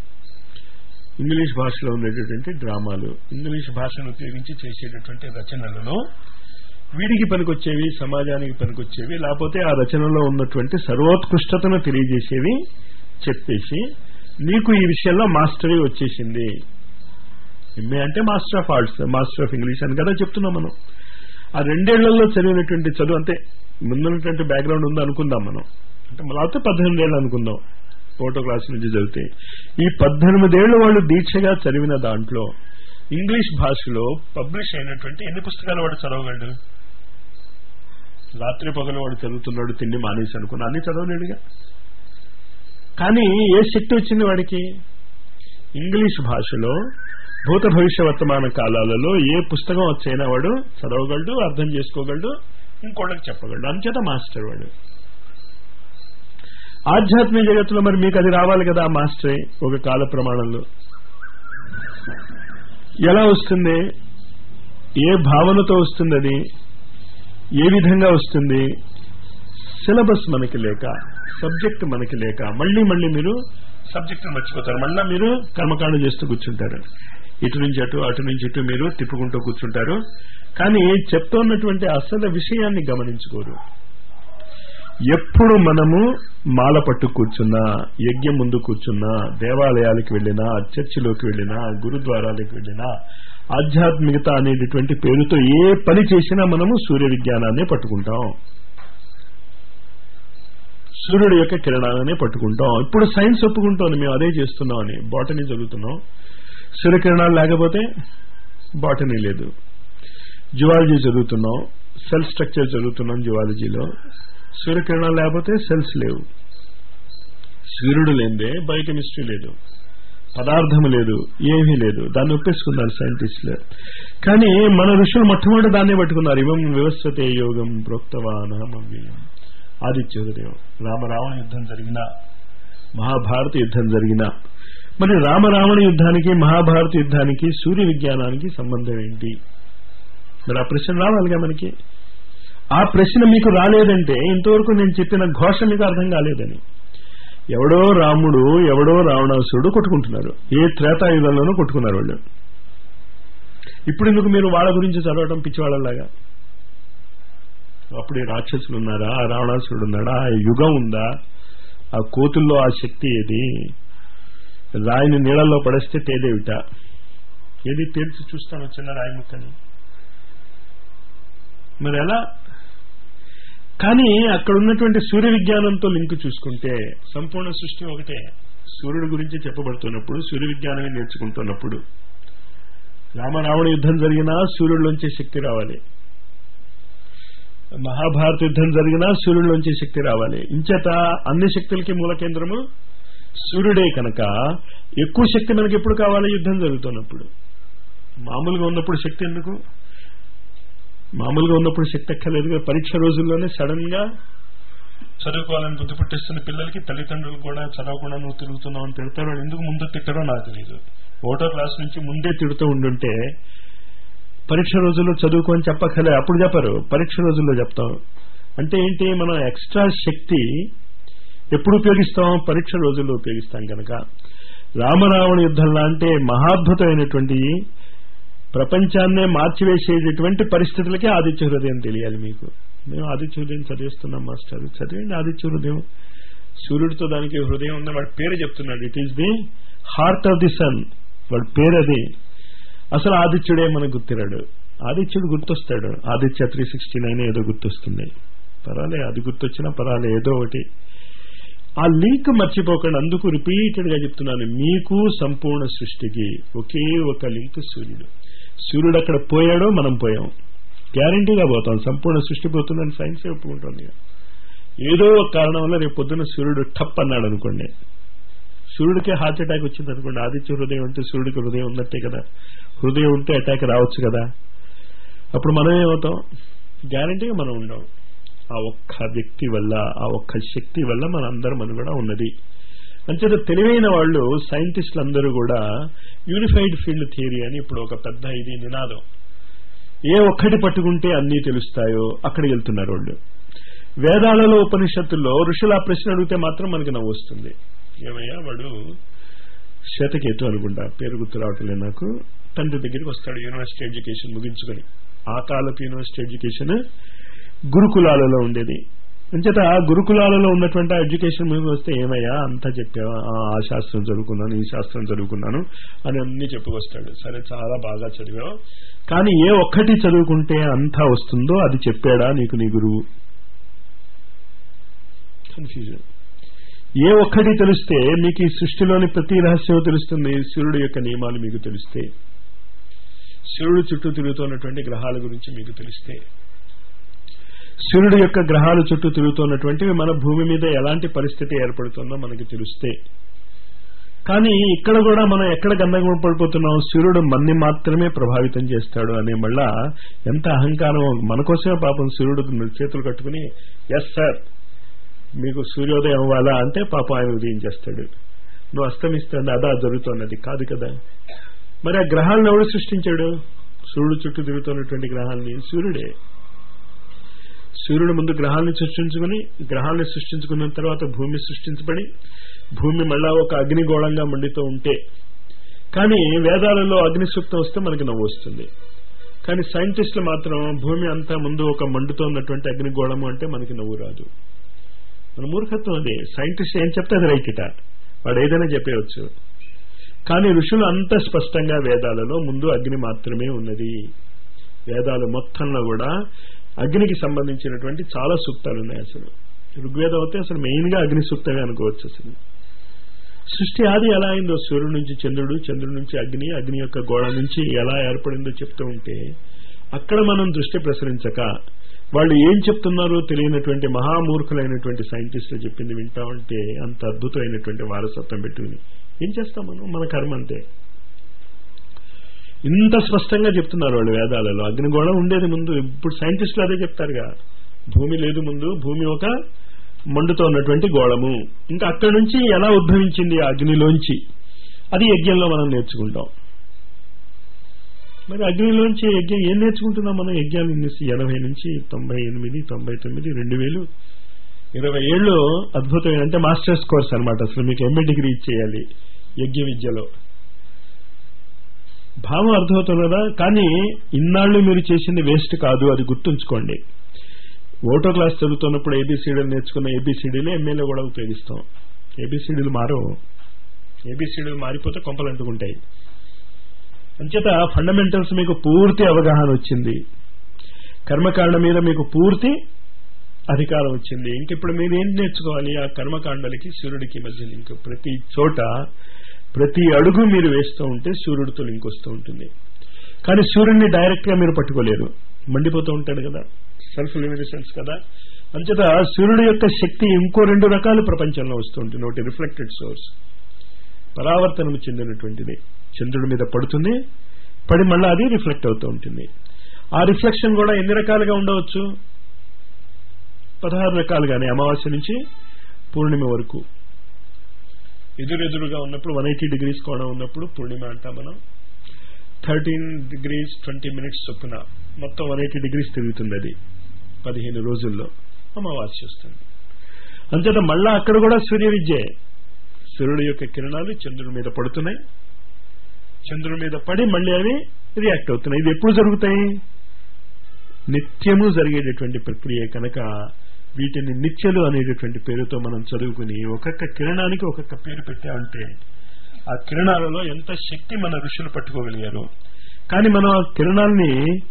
ఇంగ్లీష్ భాషలో ఉండేటటువంటి డ్రామాలు ఇంగ్లీష్ భాషను ఉపయోగించి చేసేటటువంటి రచనలలో వీడికి పనికొచ్చేవి సమాజానికి పనికొచ్చేవి లేకపోతే ఆ రచనలో ఉన్నటువంటి సర్వోత్కృష్టతను తెలియజేసేవి చెప్పేసి నీకు ఈ విషయంలో మాస్టరీ వచ్చేసింది ఎంఏ అంటే master of arts master of English అని కదా చెప్తున్నాం మనం ఆ రెండేళ్లలో చదివినటువంటి చదువు అంటే ముందున్నటువంటి బ్యాక్గ్రౌండ్ ఉంది అనుకుందాం మనం అంటే లేకపోతే పద్దెనిమిది ఏళ్ళు అనుకుందాం ఫోటో క్లాస్ నుంచి చదివితే ఈ పద్దెనిమిదేళ్లు వాళ్ళు దీక్షగా చదివిన దాంట్లో ఇంగ్లీష్ భాషలో పబ్లిష్ అయినటువంటి ఎన్ని పుస్తకాలు వాడు చదవగలడు రాత్రి పగలు వాడు చదువుతున్నాడు తిండి మానేసి అనుకున్నా అన్ని చదవలేడుగా కానీ ఏ శక్తి వచ్చింది వాడికి ఇంగ్లీష్ భాషలో భూత భవిష్య వర్తమాన కాలాలలో ఏ పుస్తకం వచ్చైనా వాడు చదవగలడు అర్థం చేసుకోగలడు ఇంకోళ్ళకి చెప్పగలడు అంచేత మాస్టర్ వాడు ఆధ్యాత్మిక జగత్తులో మరి మీకు అది రావాలి కదా ఆ మాస్టరే ఒక కాల ప్రమాణంలో ఎలా వస్తుంది ఏ భావనతో వస్తుంది అది ఏ విధంగా వస్తుంది సిలబస్ మనకి లేక సబ్జెక్ట్ మనకి లేక మళ్ళీ మళ్ళీ మీరు సబ్జెక్ట్ మర్చిపోతారు మళ్ళీ మీరు కర్మకాండ చేస్తూ కూర్చుంటారు ఇటు నుంచి అటు అటు నుంచి ఇటు మీరు తిప్పుకుంటూ కూర్చుంటారు కానీ చెప్తున్నటువంటి అసలు విషయాన్ని గమనించుకోరు ఎప్పుడు మనము మాల పట్టు కూర్చున్నా యజ్ఞం ముందు కూర్చున్నా దేవాలయాలకు వెళ్ళినా చర్చిలోకి వెళ్ళినా గురుద్వారాలకు వెళ్ళినా ఆధ్యాత్మికత అనేటటువంటి పేరుతో ఏ పని చేసినా మనము సూర్య విజ్ఞానాన్నే పట్టుకుంటాం సూర్యుడు యొక్క కిరణాలనే పట్టుకుంటాం ఇప్పుడు సైన్స్ ఒప్పుకుంటోంది మేము అదే చేస్తున్నాం అని బాటనీ చదువుతున్నాం సూర్యకిరణాలు లేకపోతే బాటనీ లేదు జువాలజీ చదువుతున్నాం సెల్ స్ట్రక్చర్ చదువుతున్నాం జువాలజీలో సూర్యకిరణాలు లేకపోతే సెల్స్ లేవు సూర్యుడు లేదే బయోకెమిస్ట్రీ లేదు పదార్థం లేదు ఏమీ లేదు దాన్ని ఒప్పేసుకున్నారు సైంటిస్టులు కానీ మన ఋషులు మొట్టమొదటి దాన్నే పట్టుకున్నారు ఇవం వ్యవస్థతే యోగం ప్రోక్తవానహమవ్యం ఆదిత్య హృదయం రామరావణ యుద్ధం జరిగిన మహాభారత యుద్ధం జరిగిన మరి రామరావణ యుద్ధానికి మహాభారత యుద్ధానికి సూర్య విజ్ఞానానికి సంబంధం ఏంటి మరి ఆ ప్రశ్న రావాలిగా మనకి ఆ ప్రశ్న మీకు రాలేదంటే ఇంతవరకు నేను చెప్పిన ఘోష మీకు అర్థం కాలేదని ఎవడో రాముడు ఎవడో రావణాసురుడు కొట్టుకుంటున్నారు ఏ త్రేతాయుధంలోనూ కొట్టుకున్నారు వాళ్ళు ఇప్పుడు ఎందుకు మీరు వాళ్ళ గురించి చదవటం పిచ్చివాళ్ళలాగా అప్పుడు ఈ రాక్షసులు ఉన్నారా ఆ రావణాసురుడు ఉన్నాడా ఆ యుగం ఉందా ఆ కోతుల్లో ఆ శక్తి ఏది రాయిని నీళ్ళల్లో పడేస్తే తేదేవిట ఏది తేల్చి చూస్తాను చిన్న రాయి ముక్కని మరి ఎలా కానీ అక్కడ ఉన్నటువంటి సూర్య విజ్ఞానంతో లింక్ చూసుకుంటే సంపూర్ణ సృష్టి ఒకటే సూర్యుడి గురించి చెప్పబడుతున్నప్పుడు సూర్య విజ్ఞానమే నేర్చుకుంటున్నప్పుడు రామరావణ యుద్ధం జరిగినా సూర్యుడిలోంచే శక్తి రావాలి మహాభారత యుద్ధం జరిగినా సూర్యుడిలోంచే శక్తి రావాలి ఇంచేత అన్ని శక్తులకి మూల కేంద్రము సూర్యుడే కనుక ఎక్కువ శక్తి మనకి ఎప్పుడు కావాలి యుద్ధం జరుగుతున్నప్పుడు మామూలుగా ఉన్నప్పుడు శక్తి ఎందుకు మామూలుగా ఉన్నప్పుడు శక్తి ఎక్కలేదు పరీక్ష రోజుల్లోనే సడన్ గా చదువుకోవాలని బుద్ధి పుట్టిస్తున్న పిల్లలకి తల్లిదండ్రులు కూడా చదవకుండా నువ్వు తిరుగుతున్నావు అని తిడతారు వాళ్ళు ఎందుకు ముందు తిట్టరో నాకు తెలియదు ఓటో క్లాస్ నుంచి ముందే తిడుతూ ఉండుంటే పరీక్ష రోజుల్లో చదువుకో అని చెప్పక్కలే అప్పుడు చెప్పరు పరీక్ష రోజుల్లో చెప్తాం అంటే ఏంటి మనం ఎక్స్ట్రా శక్తి ఎప్పుడు ఉపయోగిస్తాం పరీక్ష రోజుల్లో ఉపయోగిస్తాం కనుక రామరావణ యుద్ధం లాంటి మహాద్భుతమైనటువంటి ప్రపంచాన్నే మార్చివేసేటటువంటి పరిస్థితులకే ఆదిత్య హృదయం తెలియాలి మీకు మేము ఆదిత్య హృదయం చదివిస్తున్నాం మాస్టర్ చదివండి ఆదిత్య హృదయం సూర్యుడితో దానికి హృదయం ఉందని వాడి పేరు చెప్తున్నాడు it is the heart of the sun వాడి పేరు అది అసలు ఆదిత్యుడే మనకు గుర్తిరాడు ఆదిత్యుడు గుర్తొస్తాడు ఆదిత్య త్రీ సిక్స్టీ నైన్ ఏదో గుర్తొస్తుంది పర్వాలే అది గుర్తొచ్చినా పర్వాలే ఏదో ఒకటి ఆ లింక్ మర్చిపోకండి అందుకు రిపీటెడ్ గా చెప్తున్నాను మీకు సంపూర్ణ సృష్టికి ఒకే ఒక లింక్ సూర్యుడు సూర్యుడు అక్కడ పోయాడో మనం పోయాం గ్యారంటీగా పోతాం సంపూర్ణ సృష్టి పోతుందని సైన్స్ ఒప్పుకుంటుంది ఏదో ఒక కారణం వల్ల రేపు పొద్దున్న సూర్యుడు టప్ అన్నాడు అనుకోండి సూర్యుడికే హార్ట్ అటాక్ వచ్చింది అనుకోండి ఆదిత్య హృదయం అంటే సూర్యుడికి హృదయం ఉన్నట్టే కదా హృదయం ఉంటే అటాక్ రావచ్చు కదా అప్పుడు మనం ఏమవుతాం గ్యారంటీగా మనం ఉండం ఆ ఒక్క వ్యక్తి వల్ల ఆ ఒక్క శక్తి వల్ల మనందరం మనుగడ ఉన్నది అంచేత తెలివైన వాళ్ళు సైంటిస్టులు అందరూ కూడా యూనిఫైడ్ ఫీల్డ్ థియరీ అని ఇప్పుడు ఒక పెద్ద ఇది నినాదం ఏ ఒక్కటి పట్టుకుంటే అన్నీ తెలుస్తాయో అక్కడికి వెళ్తున్నారు వాళ్ళు వేదాలలో ఉపనిషత్తుల్లో ఋషులు ఆ ప్రశ్న అడిగితే మాత్రం మనకి నవ్వు వస్తుంది ఏమయ్యా వాడు శ్వేతకేతు అనుకుంటా పేరు గుర్తు రావట్లేదు నాకు తండ్రి దగ్గరికి వస్తాడు యూనివర్సిటీ ఎడ్యుకేషన్ ముగించుకొని ఆ కాలపు యూనివర్సిటీ ఎడ్యుకేషన్ గురుకులాలలో ఉండేది అంచేత గురుకులాలలో ఉన్నటువంటి ఆ ఎడ్యుకేషన్ మీద వస్తే ఏమయ్యా అంతా చెప్పావా ఆ శాస్త్రం చదువుకున్నాను ఈ శాస్త్రం చదువుకున్నాను అని అన్ని చెప్పుకొస్తాడు సరే చాలా బాగా చదివావు కానీ ఏ ఒక్కటి చదువుకుంటే అంతా వస్తుందో అది చెప్పాడా నీకు నీ గురువు కన్ఫ్యూజన్ ఏ ఒక్కటి తెలిస్తే మీకు ఈ సృష్టిలోని ప్రతి రహస్యం తెలుస్తుంది సూర్యుడు యొక్క నియమాలు మీకు తెలిస్తే సూర్యుడు చుట్టూ తిరుగుతున్నటువంటి గ్రహాల గురించి మీకు తెలిస్తే సూర్యుడు యొక్క గ్రహాల చుట్టూ తిరుగుతున్నటువంటివి మన భూమి మీద ఎలాంటి పరిస్థితి ఏర్పడుతుందో మనకి తెలిస్తే కానీ ఇక్కడ కూడా మనం ఎక్కడ గందరగోళ పడిపోతున్నాం సూర్యుడు మన్ని మాత్రమే ప్రభావితం చేస్తాడు అనే మళ్ళా ఎంత అహంకారం మన కోసమే పాపం సూర్యుడు చేతులు కట్టుకుని ఎస్ సార్ మీకు సూర్యోదయం అవ్వాలా అంటే పాపం ఆయన ఉదయం చేస్తాడు నువ్వు అస్తమిస్తాడు అదా జరుగుతున్నది కాదు కదా మరి ఆ గ్రహాలను ఎవడు సృష్టించాడు సూర్యుడు చుట్టూ తిరుగుతున్నటువంటి గ్రహాలని సూర్యుడే సూర్యుడు ముందు గ్రహాలను సృష్టించుకుని గ్రహాలను సృష్టించుకున్న తర్వాత భూమి సృష్టించబడి భూమి మళ్ళా ఒక అగ్నిగోళంగా మండితో ఉంటే కానీ వేదాలలో అగ్ని సూక్తం వస్తే మనకి నవ్వు వస్తుంది కానీ సైంటిస్టులు మాత్రం భూమి అంతా ముందు ఒక మండుతో ఉన్నటువంటి అగ్నిగోళము అంటే మనకి నవ్వు రాదు మన మూర్ఖత్వం అదే సైంటిస్ట్ ఏం చెప్తే అది రైట్ ఇట వాడు ఏదైనా చెప్పేయచ్చు కానీ ఋషులు అంత స్పష్టంగా వేదాలలో ముందు అగ్ని మాత్రమే ఉన్నది వేదాలు మొత్తంలో కూడా అగ్నికి సంబంధించినటువంటి చాలా సూక్తాలు ఉన్నాయి అసలు ఋగ్వేదం అయితే అసలు మెయిన్ గా అగ్ని సూక్తమే అనుకోవచ్చు అసలు సృష్టి ఆది ఎలా అయిందో సూర్యుడు నుంచి చంద్రుడు చంద్రుడి నుంచి అగ్ని అగ్ని యొక్క గోడ నుంచి ఎలా ఏర్పడిందో చెప్తూ ఉంటే అక్కడ మనం దృష్టి ప్రసరించక వాళ్ళు ఏం చెప్తున్నారో తెలియనటువంటి మహామూర్ఖులైనటువంటి సైంటిస్టులు చెప్పింది వింటా ఉంటే అంత అద్భుతమైనటువంటి వారసత్వం పెట్టుకుని ఏం చేస్తాం మనం మన కర్మ అంతే ఇంత స్పష్టంగా చెప్తున్నారు వాళ్ళు వేదాలలో అగ్నిగోళం ఉండేది ముందు ఇప్పుడు సైంటిస్టులు అదే చెప్తారుగా భూమి లేదు ముందు భూమి ఒక మండుతో ఉన్నటువంటి గోళము ఇంకా అక్కడి నుంచి ఎలా ఉద్భవించింది ఆ అగ్నిలోంచి అది యజ్ఞంలో మనం నేర్చుకుంటాం మరి అగ్నిలోంచి యజ్ఞం ఏం నేర్చుకుంటున్నాం మనం యజ్ఞాలు ఇన్ని ఎనభై నుంచి తొంభై ఎనిమిది తొంభై తొమ్మిది రెండు వేలు ఇరవై ఏళ్ళు అద్భుతమైన అంటే మాస్టర్స్ కోర్స్ అనమాట అసలు మీకు ఎంఏ డిగ్రీ ఇచ్చేయాలి యజ్ఞ విద్యలో భావం అర్థమవుతున్నదా కానీ ఇన్నాళ్ళు మీరు చేసింది వేస్ట్ కాదు అది గుర్తుంచుకోండి ఓటో క్లాస్ చదువుతున్నప్పుడు ఏబిసిడీలు నేర్చుకున్న ఏబిసిడీలే ఎంఏలో కూడా ఉపయోగిస్తాం ఏబిసిడీలు మారవు ఏబిసిడీలు మారిపోతే కొంపలు అంటుకుంటాయి అంచేత ఫండమెంటల్స్ మీకు పూర్తి అవగాహన వచ్చింది కర్మకాండ మీద మీకు పూర్తి అధికారం వచ్చింది ఇంక ఇప్పుడు మీరు ఏం నేర్చుకోవాలి ఆ కర్మకాండలకి సూర్యుడికి మధ్య లింక్ ప్రతి చోట ప్రతి అడుగు మీరు వేస్తూ ఉంటే సూర్యుడితో లింక్ వస్తూ ఉంటుంది కానీ సూర్యుడిని డైరెక్ట్ గా మీరు పట్టుకోలేరు మండిపోతూ ఉంటాడు కదా సెల్ఫ్ లిమినేషన్స్ కదా అంచేత సూర్యుడు యొక్క శక్తి ఇంకో రెండు రకాలు ప్రపంచంలో వస్తూ ఉంటుంది ఒకటి రిఫ్లెక్టెడ్ సోర్స్ పరావర్తనము చెందినటువంటిది చంద్రుడి మీద పడుతుంది పడి మళ్ళీ అది రిఫ్లెక్ట్ అవుతూ ఉంటుంది ఆ రిఫ్లెక్షన్ కూడా ఎన్ని రకాలుగా ఉండవచ్చు పదహారు రకాలుగానే అమావాస్య నుంచి పూర్ణిమ వరకు ఎదురెదురుగా ఉన్నప్పుడు వన్ ఎయిటీ డిగ్రీస్ కోణం ఉన్నప్పుడు పూర్ణిమ అంటాం మనం థర్టీన్ డిగ్రీస్ ట్వంటీ మినిట్స్ చొప్పున మొత్తం వన్ ఎయిటీ డిగ్రీస్ తిరుగుతుంది అది పదిహేను రోజుల్లో అమావాస్య వస్తుంది అంచేత మళ్ళా అక్కడ కూడా సూర్య విద్యే సూర్యుడు యొక్క కిరణాలు చంద్రుడి మీద పడుతున్నాయి చంద్రుడి మీద పడి మళ్ళీ అవి రియాక్ట్ అవుతున్నాయి ఇది ఎప్పుడు జరుగుతాయి నిత్యము జరిగేటటువంటి ప్రక్రియ కనుక వీటిని నిత్యలు అనేటటువంటి పేరుతో మనం చదువుకుని ఒక్కొక్క కిరణానికి ఒక్కొక్క పేరు పెట్టామంటే ఆ కిరణాలలో ఎంత శక్తి మన ఋషులు పట్టుకోగలిగారు కానీ మనం ఆ కిరణాల్ని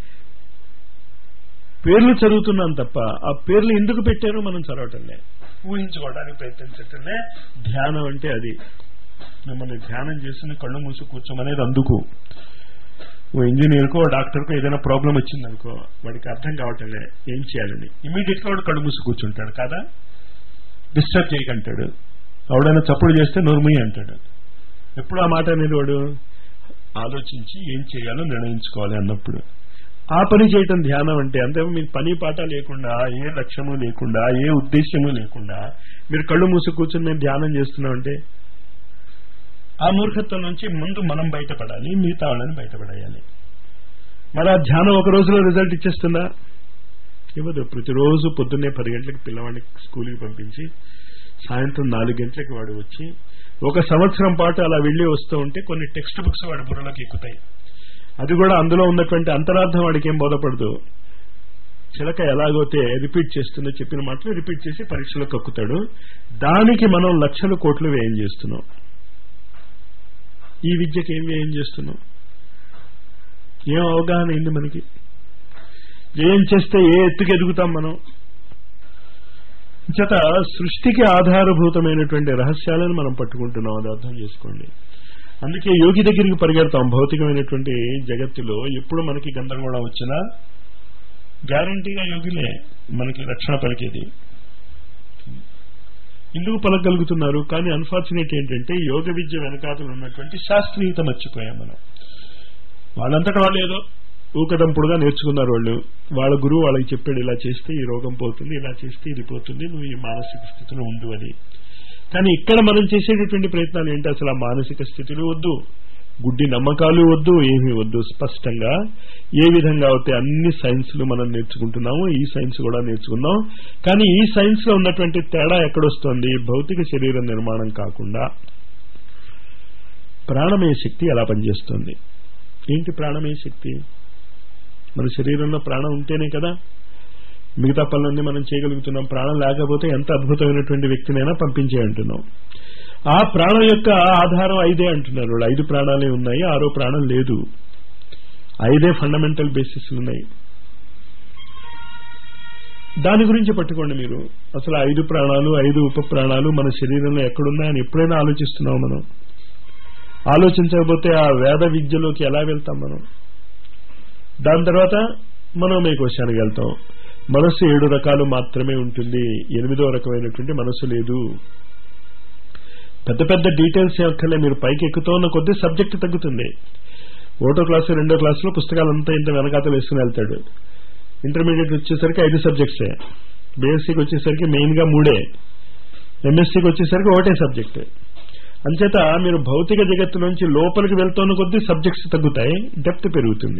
పేర్లు చదువుతున్నాం తప్ప ఆ పేర్లు ఎందుకు పెట్టారో మనం చదవటంలే ఊహించుకోవడానికి ప్రయత్నించటంలే ధ్యానం అంటే అది మిమ్మల్ని ధ్యానం చేసిన కళ్ళు మూసి కూర్చోమనేది అందుకు ఓ ఇంజనీర్కో డాక్టర్కో ఏదైనా ప్రాబ్లం వచ్చిందనుకో వాడికి అర్థం కావటంలే ఏం చేయాలని ఇమీడియట్ గా వాడు కళ్ళు మూసి కూర్చుంటాడు కాదా డిస్టర్బ్ చేయకంటాడు ఎవడైనా చప్పుడు చేస్తే నోర్ముయి అంటాడు ఎప్పుడు ఆ మాట అనేది వాడు ఆలోచించి ఏం చేయాలో నిర్ణయించుకోవాలి అన్నప్పుడు ఆ పని చేయటం ధ్యానం అంటే అంతే మీకు పని పాట లేకుండా ఏ లక్ష్యము లేకుండా ఏ ఉద్దేశ్యము లేకుండా మీరు కళ్ళు మూసి కూర్చుని మేము ధ్యానం చేస్తున్నామంటే ఆ మూర్ఖత్వం నుంచి ముందు మనం బయటపడాలి మిగతా వాళ్ళని బయటపడేయాలి మరి ఆ ధ్యానం ఒక రోజులో రిజల్ట్ ఇచ్చేస్తుందా ఇవ్వదు ప్రతిరోజు పొద్దున్నే పది గంటలకు పిల్లవాడిని స్కూల్కి పంపించి సాయంత్రం నాలుగు గంటలకు వాడు వచ్చి ఒక సంవత్సరం పాటు అలా వెళ్ళి వస్తూ ఉంటే కొన్ని టెక్స్ట్ బుక్స్ వాడి బుర్రలోకి ఎక్కుతాయి అది కూడా అందులో ఉన్నటువంటి అంతరార్థం వాడికి ఏం బోధపడదు చిలక ఎలాగైతే రిపీట్ చేస్తుందో చెప్పిన మాటలు రిపీట్ చేసి పరీక్షలో కక్కుతాడు దానికి మనం లక్షల కోట్లు వ్యయం చేస్తున్నాం ఈ విద్యకి ఏం వ్యయం చేస్తున్నాం ఏం అవగాహన అయింది మనకి ఏం చేస్తే ఏ ఎత్తుకు ఎదుగుతాం మనం చేత సృష్టికి ఆధారభూతమైనటువంటి రహస్యాలను మనం పట్టుకుంటున్నాం అది అర్థం చేసుకోండి అందుకే యోగి దగ్గరికి పరిగెడతాం భౌతికమైనటువంటి జగత్తులో ఎప్పుడు మనకి గందరగోళం వచ్చినా గ్యారంటీగా యోగిలే మనకి రక్షణ పలికేది ఎందుకు పలకగలుగుతున్నారు కానీ అన్ఫార్చునేట్ ఏంటంటే యోగ విద్య వెనకాతలు ఉన్నటువంటి శాస్త్రీయత మర్చిపోయాం మనం వాళ్ళంతటా వాళ్ళు ఏదో ఊకదంపుడుగా నేర్చుకున్నారు వాళ్ళు వాళ్ళ గురువు వాళ్ళకి చెప్పాడు ఇలా చేస్తే ఈ రోగం పోతుంది ఇలా చేస్తే ఇది పోతుంది నువ్వు ఈ మానసిక స్థితిలో ఉండు అని కానీ ఇక్కడ మనం చేసేటటువంటి ప్రయత్నాలు ఏంటి అసలు ఆ మానసిక స్థితిలో వద్దు గుడ్డి నమ్మకాలు వద్దు ఏమీ వద్దు స్పష్టంగా ఏ విధంగా అయితే అన్ని సైన్స్లు మనం నేర్చుకుంటున్నాము ఈ సైన్స్ కూడా నేర్చుకున్నాం కానీ ఈ సైన్స్ లో ఉన్నటువంటి తేడా ఎక్కడొస్తుంది భౌతిక శరీర నిర్మాణం కాకుండా ప్రాణమయ శక్తి ఎలా పనిచేస్తుంది ఏంటి ప్రాణమయ శక్తి మన శరీరంలో ప్రాణం ఉంటేనే కదా మిగతా పనులన్నీ మనం చేయగలుగుతున్నాం ప్రాణం లేకపోతే ఎంత అద్భుతమైనటువంటి వ్యక్తినైనా పంపించే అంటున్నాం ఆ ప్రాణం యొక్క ఆధారం ఐదే అంటున్నారు వాళ్ళు ఐదు ప్రాణాలే ఉన్నాయి ఆరో ప్రాణం లేదు ఐదే ఫండమెంటల్ బేసిస్ ఉన్నాయి దాని గురించి పట్టుకోండి మీరు అసలు ఐదు ప్రాణాలు ఐదు ఉప ప్రాణాలు మన శరీరంలో ఎక్కడున్నాయని ఎప్పుడైనా ఆలోచిస్తున్నాం మనం ఆలోచించకపోతే ఆ వేద విద్యలోకి ఎలా వెళ్తాం మనం దాని తర్వాత మనోమయకోశానికి వెళ్తాం మనస్సు ఏడు రకాలు మాత్రమే ఉంటుంది ఎనిమిదో రకమైనటువంటి మనస్సు లేదు పెద్ద పెద్ద డీటెయిల్స్ అక్కర్లే మీరు పైకి ఎక్కుతున్న కొద్దీ సబ్జెక్ట్ తగ్గుతుంది ఒకటో క్లాసు రెండో క్లాసులో పుస్తకాలంతా ఇంత వెనకాతలు వేసుకుని వెళ్తాడు ఇంటర్మీడియట్ వచ్చేసరికి ఐదు సబ్జెక్ట్సే బీఎస్సీకి వచ్చేసరికి మెయిన్ గా మూడే ఎంఎస్సీకి వచ్చేసరికి ఒకటే సబ్జెక్ట్ అంచేత మీరు భౌతిక జగత్తులోంచి లోపలికి వెళ్తున్న కొద్దీ సబ్జెక్ట్స్ తగ్గుతాయి డెప్త్ పెరుగుతుంది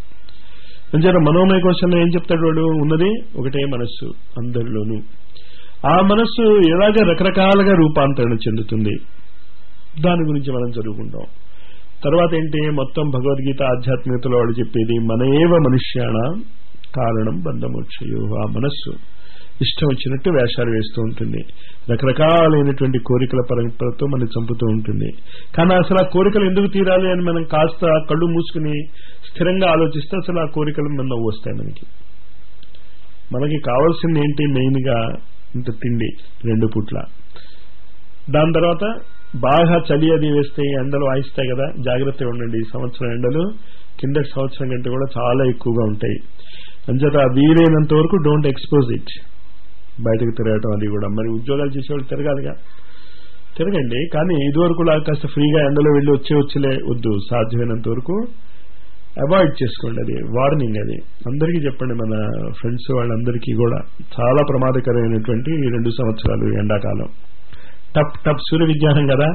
అంచేత మనోమయ కోశంలో ఏం చెప్తాడు వాడు ఉన్నది ఒకటే మనస్సు అందరిలోనూ ఆ మనస్సు ఎలాగ రకరకాలుగా రూపాంతరణ చెందుతుంది దాని గురించి మనం చదువుకుంటాం తర్వాత ఏంటి మొత్తం భగవద్గీత ఆధ్యాత్మికతలో వాడు చెప్పేది మన ఏవ మనుష్యాణ కారణం బంధమోక్షయో ఆ మనస్సు ఇష్టం వచ్చినట్టు వేషాలు వేస్తూ ఉంటుంది రకరకాలైనటువంటి కోరికల పరంపరతో మనం చంపుతూ ఉంటుంది కానీ అసలు ఆ కోరికలు ఎందుకు తీరాలి అని మనం కాస్త కళ్ళు మూసుకుని స్థిరంగా ఆలోచిస్తే అసలు ఆ కోరికలు మన నవ్వు వస్తాయి మనకి మనకి కావాల్సింది ఏంటి మెయిన్ గా ఇంత తిండి రెండు పూట్ల దాని తర్వాత బాగా చలి అది వేస్తే ఎండలు వాయిస్తాయి కదా జాగ్రత్తగా ఉండండి ఈ సంవత్సరం ఎండలు కింద సంవత్సరం కంటే కూడా చాలా ఎక్కువగా ఉంటాయి అంచేత వీలైనంత వరకు డోంట్ ఎక్స్పోజ్ ఇట్ బయటకు తిరగటం అది కూడా మరి ఉద్యోగాలు చేసేవాళ్ళు తిరగాలిగా తిరగండి కానీ ఇదివరకు లాగా కాస్త ఫ్రీగా ఎండలో వెళ్ళి వచ్చే వచ్చలే వద్దు సాధ్యమైనంత వరకు అవాయిడ్ చేసుకోండి అది వార్నింగ్ అది అందరికీ చెప్పండి మన ఫ్రెండ్స్ వాళ్ళందరికీ కూడా చాలా ప్రమాదకరమైనటువంటి ఈ రెండు సంవత్సరాలు ఎండాకాలం టప్ టప్ సూర్య విజ్ఞానం కదా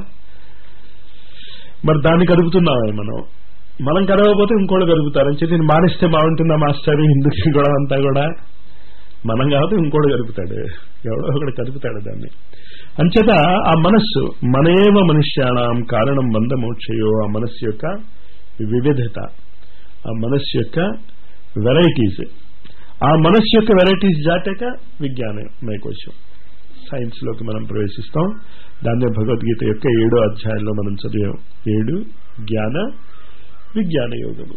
మరి దాన్ని కదుపుతున్నామే మనం మనం కదవకపోతే ఇంకోళ్ళు కదుపుతారని చెప్పి నేను మానేస్తే బాగుంటుందా మాస్టర్ హిందూకి గొడవ అంతా కూడా మనం కాబట్టి ఇంకోటి కలుపుతాడు ఎవడో ఒకటి కలుపుతాడు దాన్ని అంచేత ఆ మనస్సు మనేవ మనుష్యాణం కారణం బంధమోక్షయో ఆ మనస్సు యొక్క వివిధత ఆ మనస్సు యొక్క వెరైటీస్ ఆ మనస్సు యొక్క వెరైటీస్ జాటాక విజ్ఞానమయ కోశం సైన్స్ లోకి మనం ప్రవేశిస్తాం దాన్నే భగవద్గీత యొక్క ఏడో అధ్యాయంలో మనం చదివాం ఏడు జ్ఞాన విజ్ఞాన యోగము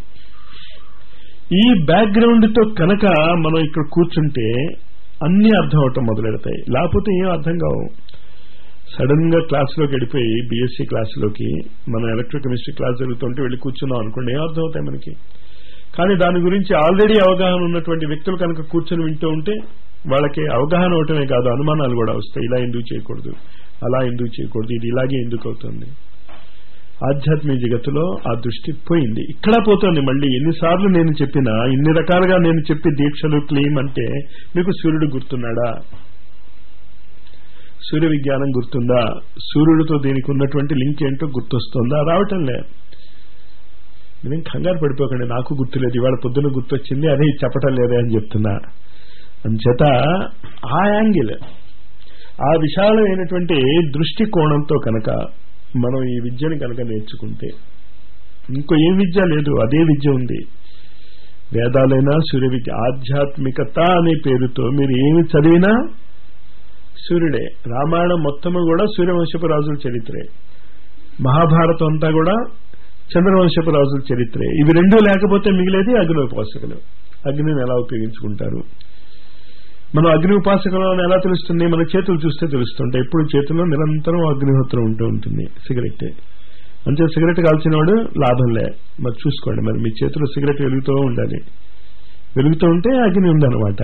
ఈ బ్యాక్గ్రౌండ్ తో కనుక మనం ఇక్కడ కూర్చుంటే అన్ని అర్థం అవటం మొదలెడతాయి లేకపోతే ఏం అర్థం కావు సడన్ గా క్లాసులోకి వెళ్ళిపోయి బీఎస్సీ క్లాసులోకి మనం ఎలక్ట్రోకెమిస్ట్రీ క్లాస్ జరుగుతుంటే వెళ్ళి కూర్చున్నాం అనుకోండి ఏం అర్థం అవుతాయి మనకి కానీ దాని గురించి ఆల్రెడీ అవగాహన ఉన్నటువంటి వ్యక్తులు కనుక కూర్చొని వింటూ ఉంటే వాళ్ళకి అవగాహన అవటమే కాదు అనుమానాలు కూడా వస్తాయి ఇలా ఎందుకు చేయకూడదు అలా ఎందుకు చేయకూడదు ఇది ఇలాగే ఎందుకు అవుతుంది ఆధ్యాత్మిక జగత్తులో ఆ దృష్టి పోయింది ఇక్కడ పోతుంది మళ్ళీ ఎన్నిసార్లు నేను చెప్పినా ఇన్ని రకాలుగా నేను చెప్పి దీక్షలు క్లెయిమ్ అంటే మీకు సూర్యుడు గుర్తున్నాడా సూర్య విజ్ఞానం గుర్తుందా సూర్యుడితో దీనికి ఉన్నటువంటి లింక్ ఏంటో గుర్తొస్తుందా రావటం లే నేను కంగారు పడిపోకండి నాకు గుర్తులేదు ఇవాళ పొద్దున గుర్తొచ్చింది అదే చెప్పటం లేదే అని చెప్తున్నా అంచేత ఆ యాంగిల్ ఆ విశాలమైనటువంటి దృష్టి కోణంతో కనుక మనం ఈ విద్యని కనుక నేర్చుకుంటే ఇంకో ఏ విద్య లేదు అదే విద్య ఉంది వేదాలైనా సూర్య విద్య ఆధ్యాత్మికత అనే పేరుతో మీరు ఏమి చదివినా సూర్యుడే రామాయణం మొత్తము కూడా సూర్యవంశపు రాజుల చరిత్రే మహాభారతం అంతా కూడా చంద్రవంశపు రాజుల చరిత్రే ఇవి రెండూ లేకపోతే మిగిలేది అగ్ని ఉపాసకులు అగ్నిని ఎలా ఉపయోగించుకుంటారు మనం అగ్ని ఉపాసకులు అని ఎలా తెలుస్తుంది మన చేతులు చూస్తే తెలుస్తుంటాయి ఎప్పుడు చేతుల్లో నిరంతరం అగ్నిహోత్రం ఉంటూ ఉంటుంది సిగరెట్ అంతే సిగరెట్ కాల్చినవాడు లాభంలే మరి చూసుకోండి మరి మీ చేతిలో సిగరెట్ వెలుగుతూ ఉండాలి వెలుగుతూ ఉంటే అగ్ని ఉందన్నమాట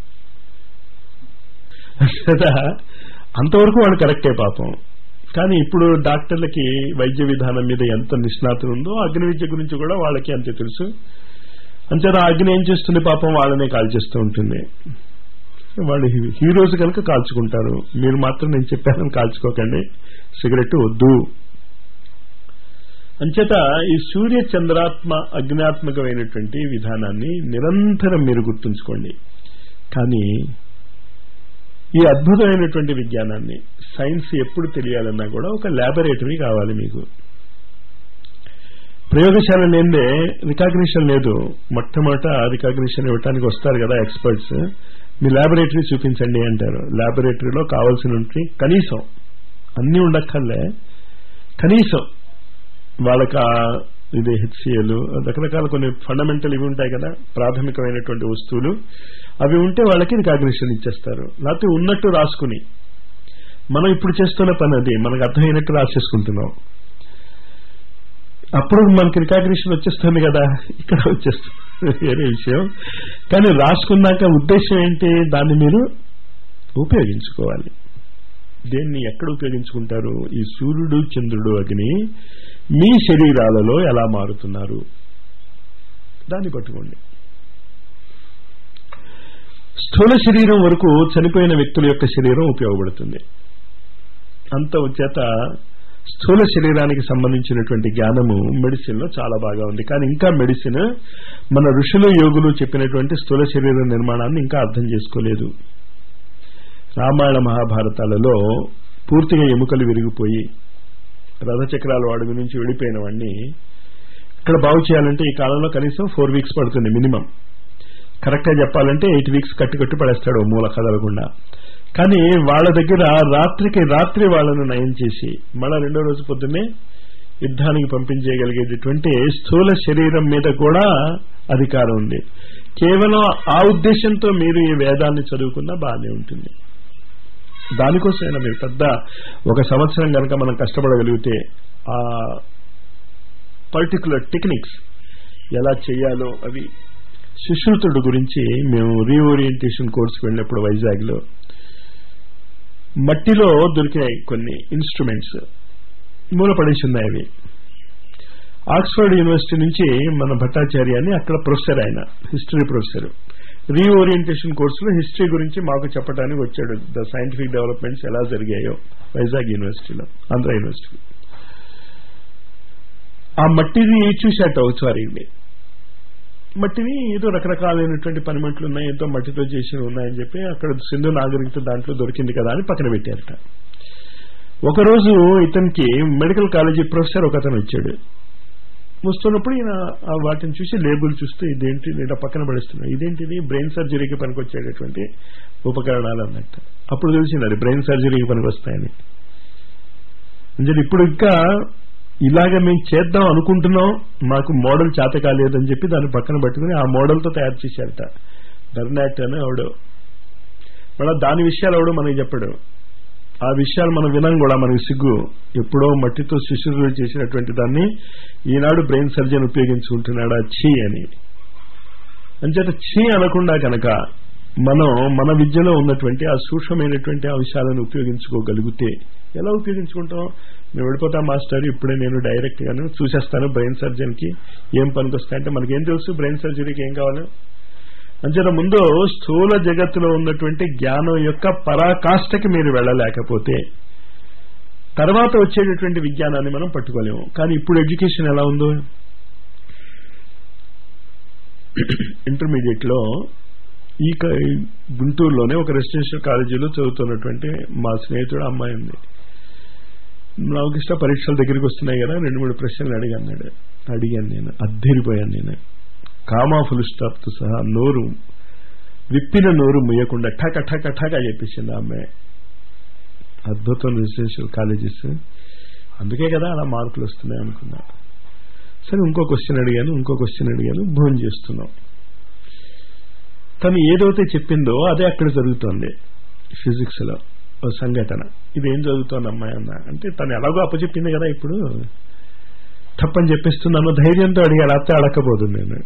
అంతవరకు వాడు కరెక్టే పాపం కానీ ఇప్పుడు డాక్టర్లకి వైద్య విధానం మీద ఎంత నిష్ణాతులు ఉందో అగ్ని విద్య గురించి కూడా వాళ్ళకి అంతే తెలుసు అంచేత అగ్ని ఏం చేస్తుంది పాపం వాళ్ళనే కాల్చేస్తూ ఉంటుంది వాళ్ళు హీరోస్ కనుక కాల్చుకుంటారు మీరు మాత్రం నేను చెప్పానని కాల్చుకోకండి సిగరెట్ వద్దు అంచేత ఈ సూర్య చంద్రాత్మ అగ్నాత్మకమైనటువంటి విధానాన్ని నిరంతరం మీరు గుర్తుంచుకోండి కానీ ఈ అద్భుతమైనటువంటి విజ్ఞానాన్ని సైన్స్ ఎప్పుడు తెలియాలన్నా కూడా ఒక ల్యాబొరేటరీ కావాలి మీకు ప్రయోగశాల లేదే రికాగ్నిషన్ లేదు మొట్టమొదట రికాగ్నిషన్ ఇవ్వడానికి వస్తారు కదా ఎక్స్పర్ట్స్ మీ ల్యాబొరేటరీ చూపించండి అంటారు ల్యాబొరేటరీలో కావాల్సిన కనీసం అన్నీ ఉండక్కర్లే కనీసం వాళ్ళకి ఆ ఇది హెచ్సిఎల్ రకరకాల కొన్ని ఫండమెంటల్ ఇవి ఉంటాయి కదా ప్రాథమికమైనటువంటి వస్తువులు అవి ఉంటే వాళ్ళకి రికాగ్నిషన్ ఇచ్చేస్తారు లేకపోతే ఉన్నట్టు రాసుకుని మనం ఇప్పుడు చేస్తున్న పని అది మనకు అర్థమైనట్టు రాసేసుకుంటున్నాం అప్పుడు మనకి రికాగ్నిషన్ వచ్చేస్తుంది కదా ఇక్కడ వచ్చేస్తుంది వేరే విషయం కానీ రాసుకున్నాక ఉద్దేశం ఏంటి దాన్ని మీరు ఉపయోగించుకోవాలి దేన్ని ఎక్కడ ఉపయోగించుకుంటారు ఈ సూర్యుడు చంద్రుడు అగ్ని మీ శరీరాలలో ఎలా మారుతున్నారు దాన్ని పట్టుకోండి స్థూల శరీరం వరకు చనిపోయిన వ్యక్తుల యొక్క శరీరం ఉపయోగపడుతుంది అంత చేత స్థూల శరీరానికి సంబంధించినటువంటి జ్ఞానము మెడిసిన్ లో చాలా బాగా ఉంది కానీ ఇంకా మెడిసిన్ మన ఋషులు యోగులు చెప్పినటువంటి స్థూల శరీర నిర్మాణాన్ని ఇంకా అర్థం చేసుకోలేదు రామాయణ మహాభారతాలలో పూర్తిగా ఎముకలు విరిగిపోయి రథచక్రాల అడుగు నుంచి వెళ్ళిపోయిన వాడిని ఇక్కడ బాగు చేయాలంటే ఈ కాలంలో కనీసం ఫోర్ వీక్స్ పడుతుంది మినిమం కరెక్ట్గా చెప్పాలంటే ఎయిట్ వీక్స్ కట్టి కట్టి పడేస్తాడు మూల కదలకుండా కానీ వాళ్ళ దగ్గర రాత్రికి రాత్రి వాళ్ళను నయం చేసి మళ్ళా రెండో రోజు పొద్దున్నే యుద్ధానికి పంపించేయగలిగేటటువంటి స్థూల శరీరం మీద కూడా అధికారం ఉంది కేవలం ఆ ఉద్దేశంతో మీరు ఈ వేదాన్ని చదువుకున్నా బాగానే ఉంటుంది దానికోసమైనా మీరు పెద్ద ఒక సంవత్సరం కనుక మనం కష్టపడగలిగితే ఆ పర్టికులర్ టెక్నిక్స్ ఎలా చేయాలో అవి సుశ్రుతుడు గురించి మేము రీఓరియంటేషన్ కోర్సుకు వెళ్ళినప్పుడు వైజాగ్లో మట్టిలో దొరికాయి కొన్ని ఇన్స్ట్రుమెంట్స్ మూలపడేసి ఉన్నాయి అవి ఆక్స్ఫర్డ్ యూనివర్సిటీ నుంచి మన భట్టాచార్యాన్ని అక్కడ ప్రొఫెసర్ ఆయన హిస్టరీ ప్రొఫెసర్ రీఓరియంటేషన్ కోర్సులో హిస్టరీ గురించి మాకు చెప్పడానికి వచ్చాడు ద సైంటిఫిక్ డెవలప్మెంట్స్ ఎలా జరిగాయో వైజాగ్ యూనివర్సిటీలో ఆంధ్ర యూనివర్సిటీ ఆ మట్టిని చూశాట ఒకసారి మట్టిని ఏదో రకరకాలైనటువంటి పనిముట్లు ఉన్నాయి ఎంతో మట్టితో చేసి ఉన్నాయని చెప్పి అక్కడ సింధు నాగరికత దాంట్లో దొరికింది కదా అని పక్కన పెట్టారట ఒకరోజు ఇతనికి మెడికల్ కాలేజీ ప్రొఫెసర్ ఒక అతను వచ్చాడు వస్తున్నప్పుడు ఈయన ఆ వాటిని చూసి లేబుల్ చూస్తే ఇదేంటి లేదా పక్కన పడేస్తున్నాడు ఇదేంటిది బ్రెయిన్ సర్జరీకి పనికొచ్చేటటువంటి ఉపకరణాలు అన్నట్టు అప్పుడు తెలిసింది అది బ్రెయిన్ సర్జరీకి పనికొస్తాయని అంటే ఇప్పుడు ఇంకా ఇలాగ మేము చేద్దాం అనుకుంటున్నాం మాకు మోడల్ చేత కాలేదని చెప్పి దాన్ని పక్కన పెట్టుకుని ఆ మోడల్తో తయారు చేశారట బర్నాట్ అని ఆవిడ మళ్ళీ దాని విషయాలు ఆవిడ మనకి చెప్పాడు ఆ విషయాలు మనం వినం కూడా మనకి సిగ్గు ఎప్పుడో మట్టితో శిశువులు చేసినటువంటి దాన్ని ఈనాడు బ్రెయిన్ సర్జన్ ఉపయోగించుకుంటున్నాడా ఛీ అని అంచేత ఛీ అనకుండా కనుక మనం మన విద్యలో ఉన్నటువంటి ఆ సూక్ష్మమైనటువంటి అంశాలను ఉపయోగించుకోగలిగితే ఎలా ఉపయోగించుకుంటాం మేము వెళ్ళిపోతాం మాస్టర్ ఇప్పుడే నేను డైరెక్ట్ గాను చూసేస్తాను బ్రెయిన్ సర్జన్ కి ఏం పనికొస్తాయంటే మనకేం తెలుసు బ్రెయిన్ సర్జరీకి ఏం కావాలి అంచేత ముందు స్థూల జగత్తులో ఉన్నటువంటి జ్ఞానం యొక్క పరాకాష్ఠకి మీరు వెళ్ళలేకపోతే తర్వాత వచ్చేటటువంటి విజ్ఞానాన్ని మనం పట్టుకోలేము కానీ ఇప్పుడు ఎడ్యుకేషన్ ఎలా ఉందో ఇంటర్మీడియట్ లో ఈ గుంటూరులోనే ఒక రెసిడెన్షియల్ కాలేజీలో చదువుతున్నటువంటి మా స్నేహితుడు అమ్మాయి ఉంది నాకు ఇష్ట పరీక్షల దగ్గరికి వస్తున్నాయి కదా రెండు మూడు ప్రశ్నలు అడిగాను అడిగాను నేను అద్దరిపోయాను నేను కామా ఫుల్ స్టాప్తో సహా నోరు విప్పిన నోరు ముయ్యకుండా ఠక ఠక ఠక చెప్పేసింది ఆమె అద్భుతం రెసిడెన్షియల్ కాలేజెస్ అందుకే కదా అలా మార్కులు వస్తున్నాయి అనుకున్నా సరే ఇంకో క్వశ్చన్ అడిగాను ఇంకో క్వశ్చన్ అడిగాను భోజనం చేస్తున్నాం తను ఏదైతే చెప్పిందో అదే అక్కడ జరుగుతోంది ఫిజిక్స్ లో ఓ సంఘటన ఇదేం చదువుతోంది అమ్మాయి అన్న అంటే తను ఎలాగో అప్పచెప్పింది కదా ఇప్పుడు తప్పని చెప్పిస్తున్నాను ధైర్యంతో అడిగాడు అత్త అడకపోతుంది నేను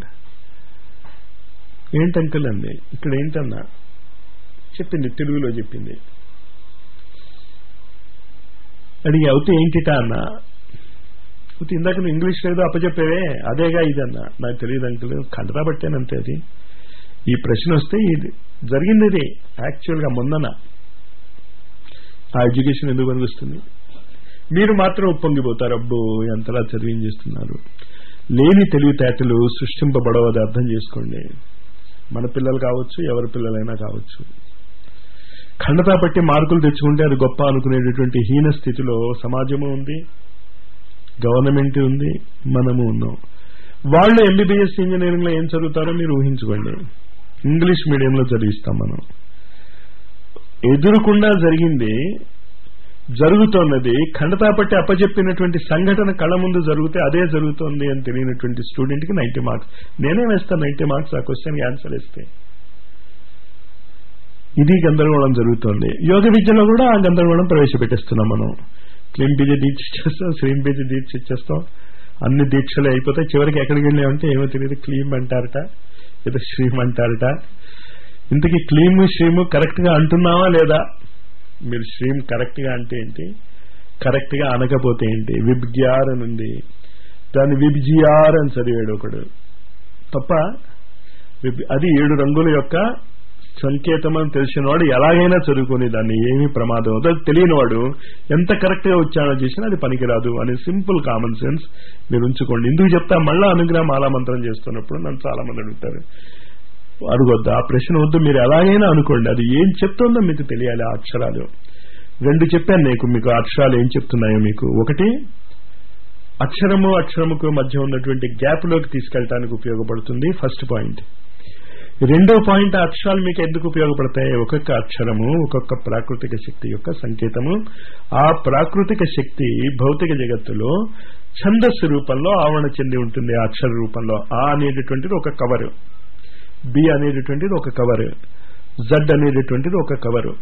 ఏంటంకుల్ అంది ఇక్కడ ఏంటన్నా చెప్పింది తెలుగులో చెప్పింది అడిగి అవుతే ఏంటిటా అన్న అవుతే ఇందాక నువ్వు ఇంగ్లీష్ లేదో అప్పచెప్పేవే అదేగా ఇదన్నా నాకు తెలియదు అంకుల్ కండరా పట్టానంతే అది ఈ ప్రశ్న వస్తే ఇది జరిగింది ఇది యాక్చువల్గా మొన్నన ఆ ఎడ్యుకేషన్ ఎందుకు పనికొస్తుంది మీరు మాత్రం ఉప్పొంగిపోతారు అబ్బో ఎంతలా చదివేం చేస్తున్నారు లేని తెలివితేటలు సృష్టింపబడవది అర్థం చేసుకోండి మన పిల్లలు కావచ్చు ఎవరి పిల్లలైనా కావచ్చు ఖండతా పట్టి మార్కులు తెచ్చుకుంటే అది గొప్ప అనుకునేటటువంటి హీన స్థితిలో సమాజము ఉంది గవర్నమెంట్ ఉంది మనము ఉన్నాం వాళ్ళు ఎంబీబీఎస్ ఇంజనీరింగ్ లో ఏం చదువుతారో మీరు ఊహించుకోండి ఇంగ్లీష్ మీడియంలో చదివిస్తాం మనం ఎదురుకుండా జరిగింది జరుగుతోన్నది ఖండతాపట్టి అప్పచెప్పినటువంటి సంఘటన కళ్ళ ముందు జరిగితే అదే జరుగుతోంది అని తెలియనటువంటి స్టూడెంట్ కి నైన్టీ మార్క్స్ నేనే వేస్తాను నైన్టీ మార్క్స్ ఆ క్వశ్చన్ ఆన్సర్ ఇస్తే ఇది గందరగోళం జరుగుతోంది యోగ విద్యలో కూడా ఆ గందరగోళం ప్రవేశపెట్టేస్తున్నాం మనం క్లీన్ బీజ దీక్ష ఇచ్చేస్తాం శ్రీం బీజ దీక్ష ఇచ్చేస్తాం అన్ని దీక్షలు అయిపోతాయి చివరికి ఎక్కడికి వెళ్ళామంటే ఏమో తెలియదు క్లీమ్ అంటారట ఏదో శ్రీం అంటారట ఇంతకీ క్లీమ్ శ్రీము కరెక్ట్ గా అంటున్నావా లేదా మీరు శ్రీం కరెక్ట్ గా అంటే ఏంటి కరెక్ట్ గా అనకపోతే ఏంటి విబ్గ్యార్ అని ఉంది దాన్ని విబ్జియార్ అని చదివాడు ఒకడు తప్ప విబ్- అది ఏడు రంగుల యొక్క సంకేతం అని తెలిసినవాడు ఎలాగైనా చదువుకుని దాన్ని ఏమీ ప్రమాదం అవుతుంది తెలియనివాడు ఎంత కరెక్ట్ గా ఉచ్చారణ చేసినా అది పనికిరాదు అనే సింపుల్ కామన్ సెన్స్ మీరు ఉంచుకోండి ఎందుకు చెప్తా మళ్ళా అనుగ్రహం మాలా మంత్రం చేస్తున్నప్పుడు నన్ను చాలా మంది అడుగుతారు అడగొద్దు ఆ ప్రశ్న వద్దు మీరు ఎలాగైనా అనుకోండి అది ఏం చెప్తుందో మీకు తెలియాలి ఆ అక్షరాలు రెండు చెప్పాను నీకు మీకు ఆ అక్షరాలు ఏం చెప్తున్నాయో మీకు ఒకటి అక్షరము అక్షరముకు మధ్య ఉన్నటువంటి గ్యాప్ లోకి తీసుకెళ్ళటానికి ఉపయోగపడుతుంది ఫస్ట్ పాయింట్ రెండో పాయింట్ ఆ అక్షరాలు మీకు ఎందుకు ఉపయోగపడతాయి ఒక్కొక్క అక్షరము ఒక్కొక్క ప్రాకృతిక శక్తి యొక్క సంకేతము ఆ ప్రాకృతిక శక్తి భౌతిక జగత్తులో ఛందస్సు రూపంలో ఆవరణ చెంది ఉంటుంది ఆ అక్షర రూపంలో ఆ అనేటటువంటిది ఒక కవర్ బి అనేటటువంటిది ఒక కవర్ జడ్ అనేటటువంటిది ఒక కవరు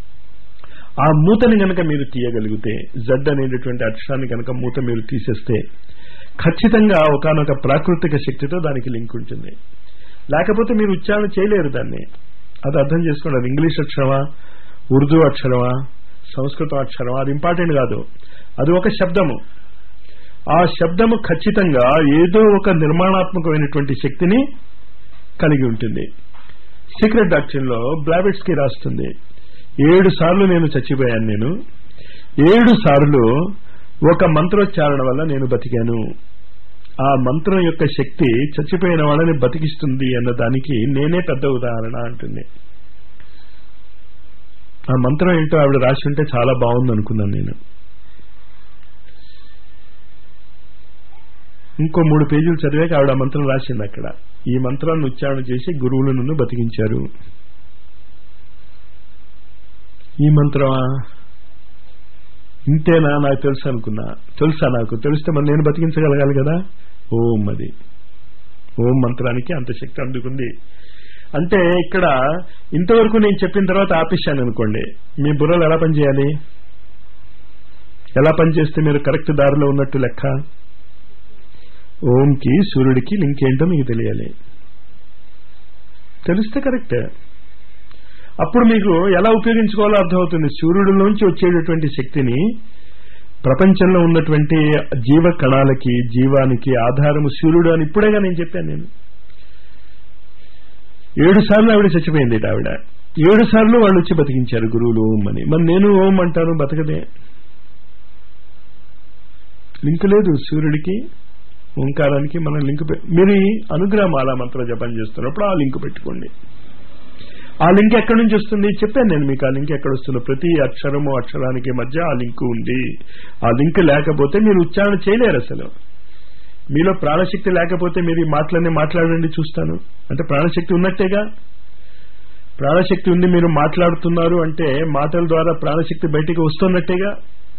ఆ మూతని గనక మీరు తీయగలిగితే జడ్ అనేటటువంటి అక్షరాన్ని గనక మూత మీరు తీసేస్తే ఖచ్చితంగా ఒకనొక ప్రాకృతిక శక్తితో దానికి లింక్ ఉంటుంది లేకపోతే మీరు ఉచ్చారణ చేయలేరు దాన్ని అది అర్థం చేసుకోండి అది ఇంగ్లీష్ అక్షరమా ఉర్దూ అక్షరమా సంస్కృతం అక్షరమా అది ఇంపార్టెంట్ కాదు అది ఒక శబ్దము ఆ శబ్దము ఖచ్చితంగా ఏదో ఒక నిర్మాణాత్మకమైనటువంటి శక్తిని కలిగి ఉంటుంది సీక్రెట్ డాక్టర్ లో బ్లాబెట్స్ కి రాస్తుంది ఏడు సార్లు నేను చచ్చిపోయాను నేను ఏడు సార్లు ఒక మంత్రోచ్చారణ వల్ల నేను బతికాను ఆ మంత్రం యొక్క శక్తి చచ్చిపోయిన వాళ్ళని బతికిస్తుంది అన్న దానికి నేనే పెద్ద ఉదాహరణ అంటుంది ఆ మంత్రం ఏంటో ఆవిడ రాసి ఉంటే చాలా బాగుంది అనుకున్నాను నేను ఇంకో మూడు పేజీలు చదివాక ఆవిడ ఆ మంత్రం రాసింది అక్కడ ఈ మంత్రాన్ని ఉచ్చారణ చేసి గురువులు నన్ను బతికించారు ఈ మంత్రమా ఇంతేనా నాకు తెలుసు అనుకున్నా తెలుసా నాకు తెలిస్తే మరి నేను బతికించగలగాలి కదా ఓం అది ఓం మంత్రానికి అంత శక్తి అందుకుంది అంటే ఇక్కడ ఇంతవరకు నేను చెప్పిన తర్వాత ఆపేశాను అనుకోండి మీ బుర్రలు ఎలా పనిచేయాలి ఎలా పనిచేస్తే మీరు కరెక్ట్ దారిలో ఉన్నట్టు లెక్క ఓంకి సూర్యుడికి లింక్ ఏంటో మీకు తెలియాలి తెలిస్తే కరెక్ట్ అప్పుడు మీకు ఎలా ఉపయోగించుకోవాలో అర్థమవుతుంది సూర్యుడిలోంచి వచ్చేటటువంటి శక్తిని ప్రపంచంలో ఉన్నటువంటి జీవ కణాలకి జీవానికి ఆధారము సూర్యుడు అని ఇప్పుడేగా నేను చెప్పాను నేను ఏడు సార్లు ఆవిడ చచ్చిపోయింది ఆవిడ ఏడు సార్లు వాళ్ళు వచ్చి బతికించారు గురువులు ఓం అని మరి నేను ఓం అంటాను బతకదే లింక్ లేదు సూర్యుడికి ఓంకారానికి మనం లింక్ పె- మీరు ఈ అనుగ్రహమాల మంత్ర జపం చేస్తున్నప్పుడు ఆ లింక్ పెట్టుకోండి ఆ లింక్ ఎక్కడి నుంచి వస్తుంది చెప్పాను నేను మీకు ఆ లింక్ ఎక్కడ వస్తుందో ప్రతి అక్షరము అక్షరానికి మధ్య ఆ లింక్ ఉంది ఆ లింక్ లేకపోతే మీరు ఉచ్చారణ చేయలేరు అసలు మీలో ప్రాణశక్తి లేకపోతే మీరు ఈ మాటలన్నీ మాట్లాడండి చూస్తాను అంటే ప్రాణశక్తి ఉన్నట్టేగా ప్రాణశక్తి ఉంది మీరు మాట్లాడుతున్నారు అంటే మాటల ద్వారా ప్రాణశక్తి బయటికి వస్తున్నట్టేగా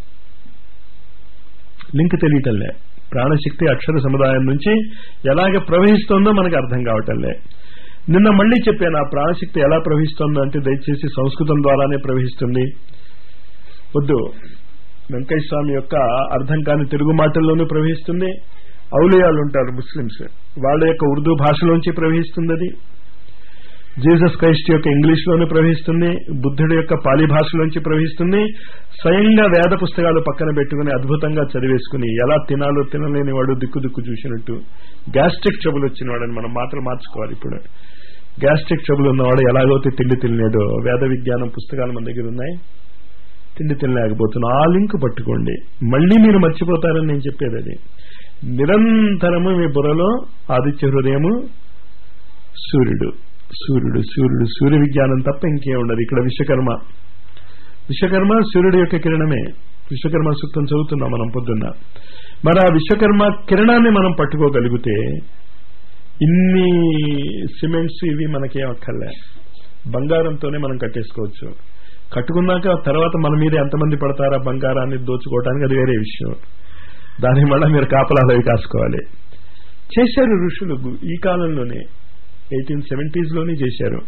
లింక్ తెలియటంలే ప్రాణశక్తి అక్షర సముదాయం నుంచి ఎలాగ ప్రవహిస్తోందో మనకు అర్థం కావటంలే నిన్న మళ్ళీ చెప్పాను ఆ ప్రాణశక్తి ఎలా ప్రవహిస్తుందో అంటే దయచేసి సంస్కృతం ద్వారానే ప్రవహిస్తుంది వద్దు వెంకయ్య స్వామి యొక్క అర్థం కాని తెలుగు మాటల్లోనూ ప్రవహిస్తుంది ఔలియాలు ఉంటారు ముస్లిమ్స్ వాళ్ళ యొక్క ఉర్దూ భాషలోంచి ప్రవహిస్తుంది అది జీసస్ క్రైస్ట్ యొక్క ఇంగ్లీష్ లోనే ప్రవహిస్తుంది బుద్ధుడి యొక్క పాలి భాషలోంచి ప్రవహిస్తుంది స్వయంగా వేద పుస్తకాలు పక్కన పెట్టుకుని అద్భుతంగా చదివేసుకుని ఎలా తినాలో తినలేని వాడు దిక్కు దిక్కు చూసినట్టు గ్యాస్ట్రిక్ ట్రబుల్ వచ్చిన వాడని మనం మాటలు మార్చుకోవాలి ఇప్పుడు గ్యాస్ట్రిక్ ట్రబుల్ ఉన్నవాడు ఎలాగైతే తిండి తినలేదో వేద విజ్ఞానం పుస్తకాలు మన దగ్గర ఉన్నాయి తిండి తినలేకపోతున్నా ఆ లింక్ పట్టుకోండి మళ్ళీ మీరు మర్చిపోతారని నేను చెప్పేది అది నిరంతరము మీ బుర్రలో ఆదిత్య హృదయము సూర్యుడు సూర్యుడు సూర్యుడు సూర్య విజ్ఞానం తప్ప ఇంకేం ఉండదు ఇక్కడ విశ్వకర్మ విశ్వకర్మ సూర్యుడు యొక్క కిరణమే విశ్వకర్మ సూక్తం చదువుతున్నాం మనం పొద్దున్న మరి ఆ విశ్వకర్మ కిరణాన్ని మనం పట్టుకోగలిగితే ఇన్ని సిమెంట్స్ ఇవి మనకేం అక్కర్లే బంగారంతోనే మనం కట్టేసుకోవచ్చు కట్టుకున్నాక తర్వాత మన మీద ఎంతమంది పడతారా బంగారాన్ని దోచుకోవడానికి అది వేరే విషయం దాని వల్ల మీరు కాపలాలు అవి కాసుకోవాలి చేశారు ఋషులు గు- ఈ కాలంలోనే ఎయిటీన్ సెవెంటీస్లోనే చేశారు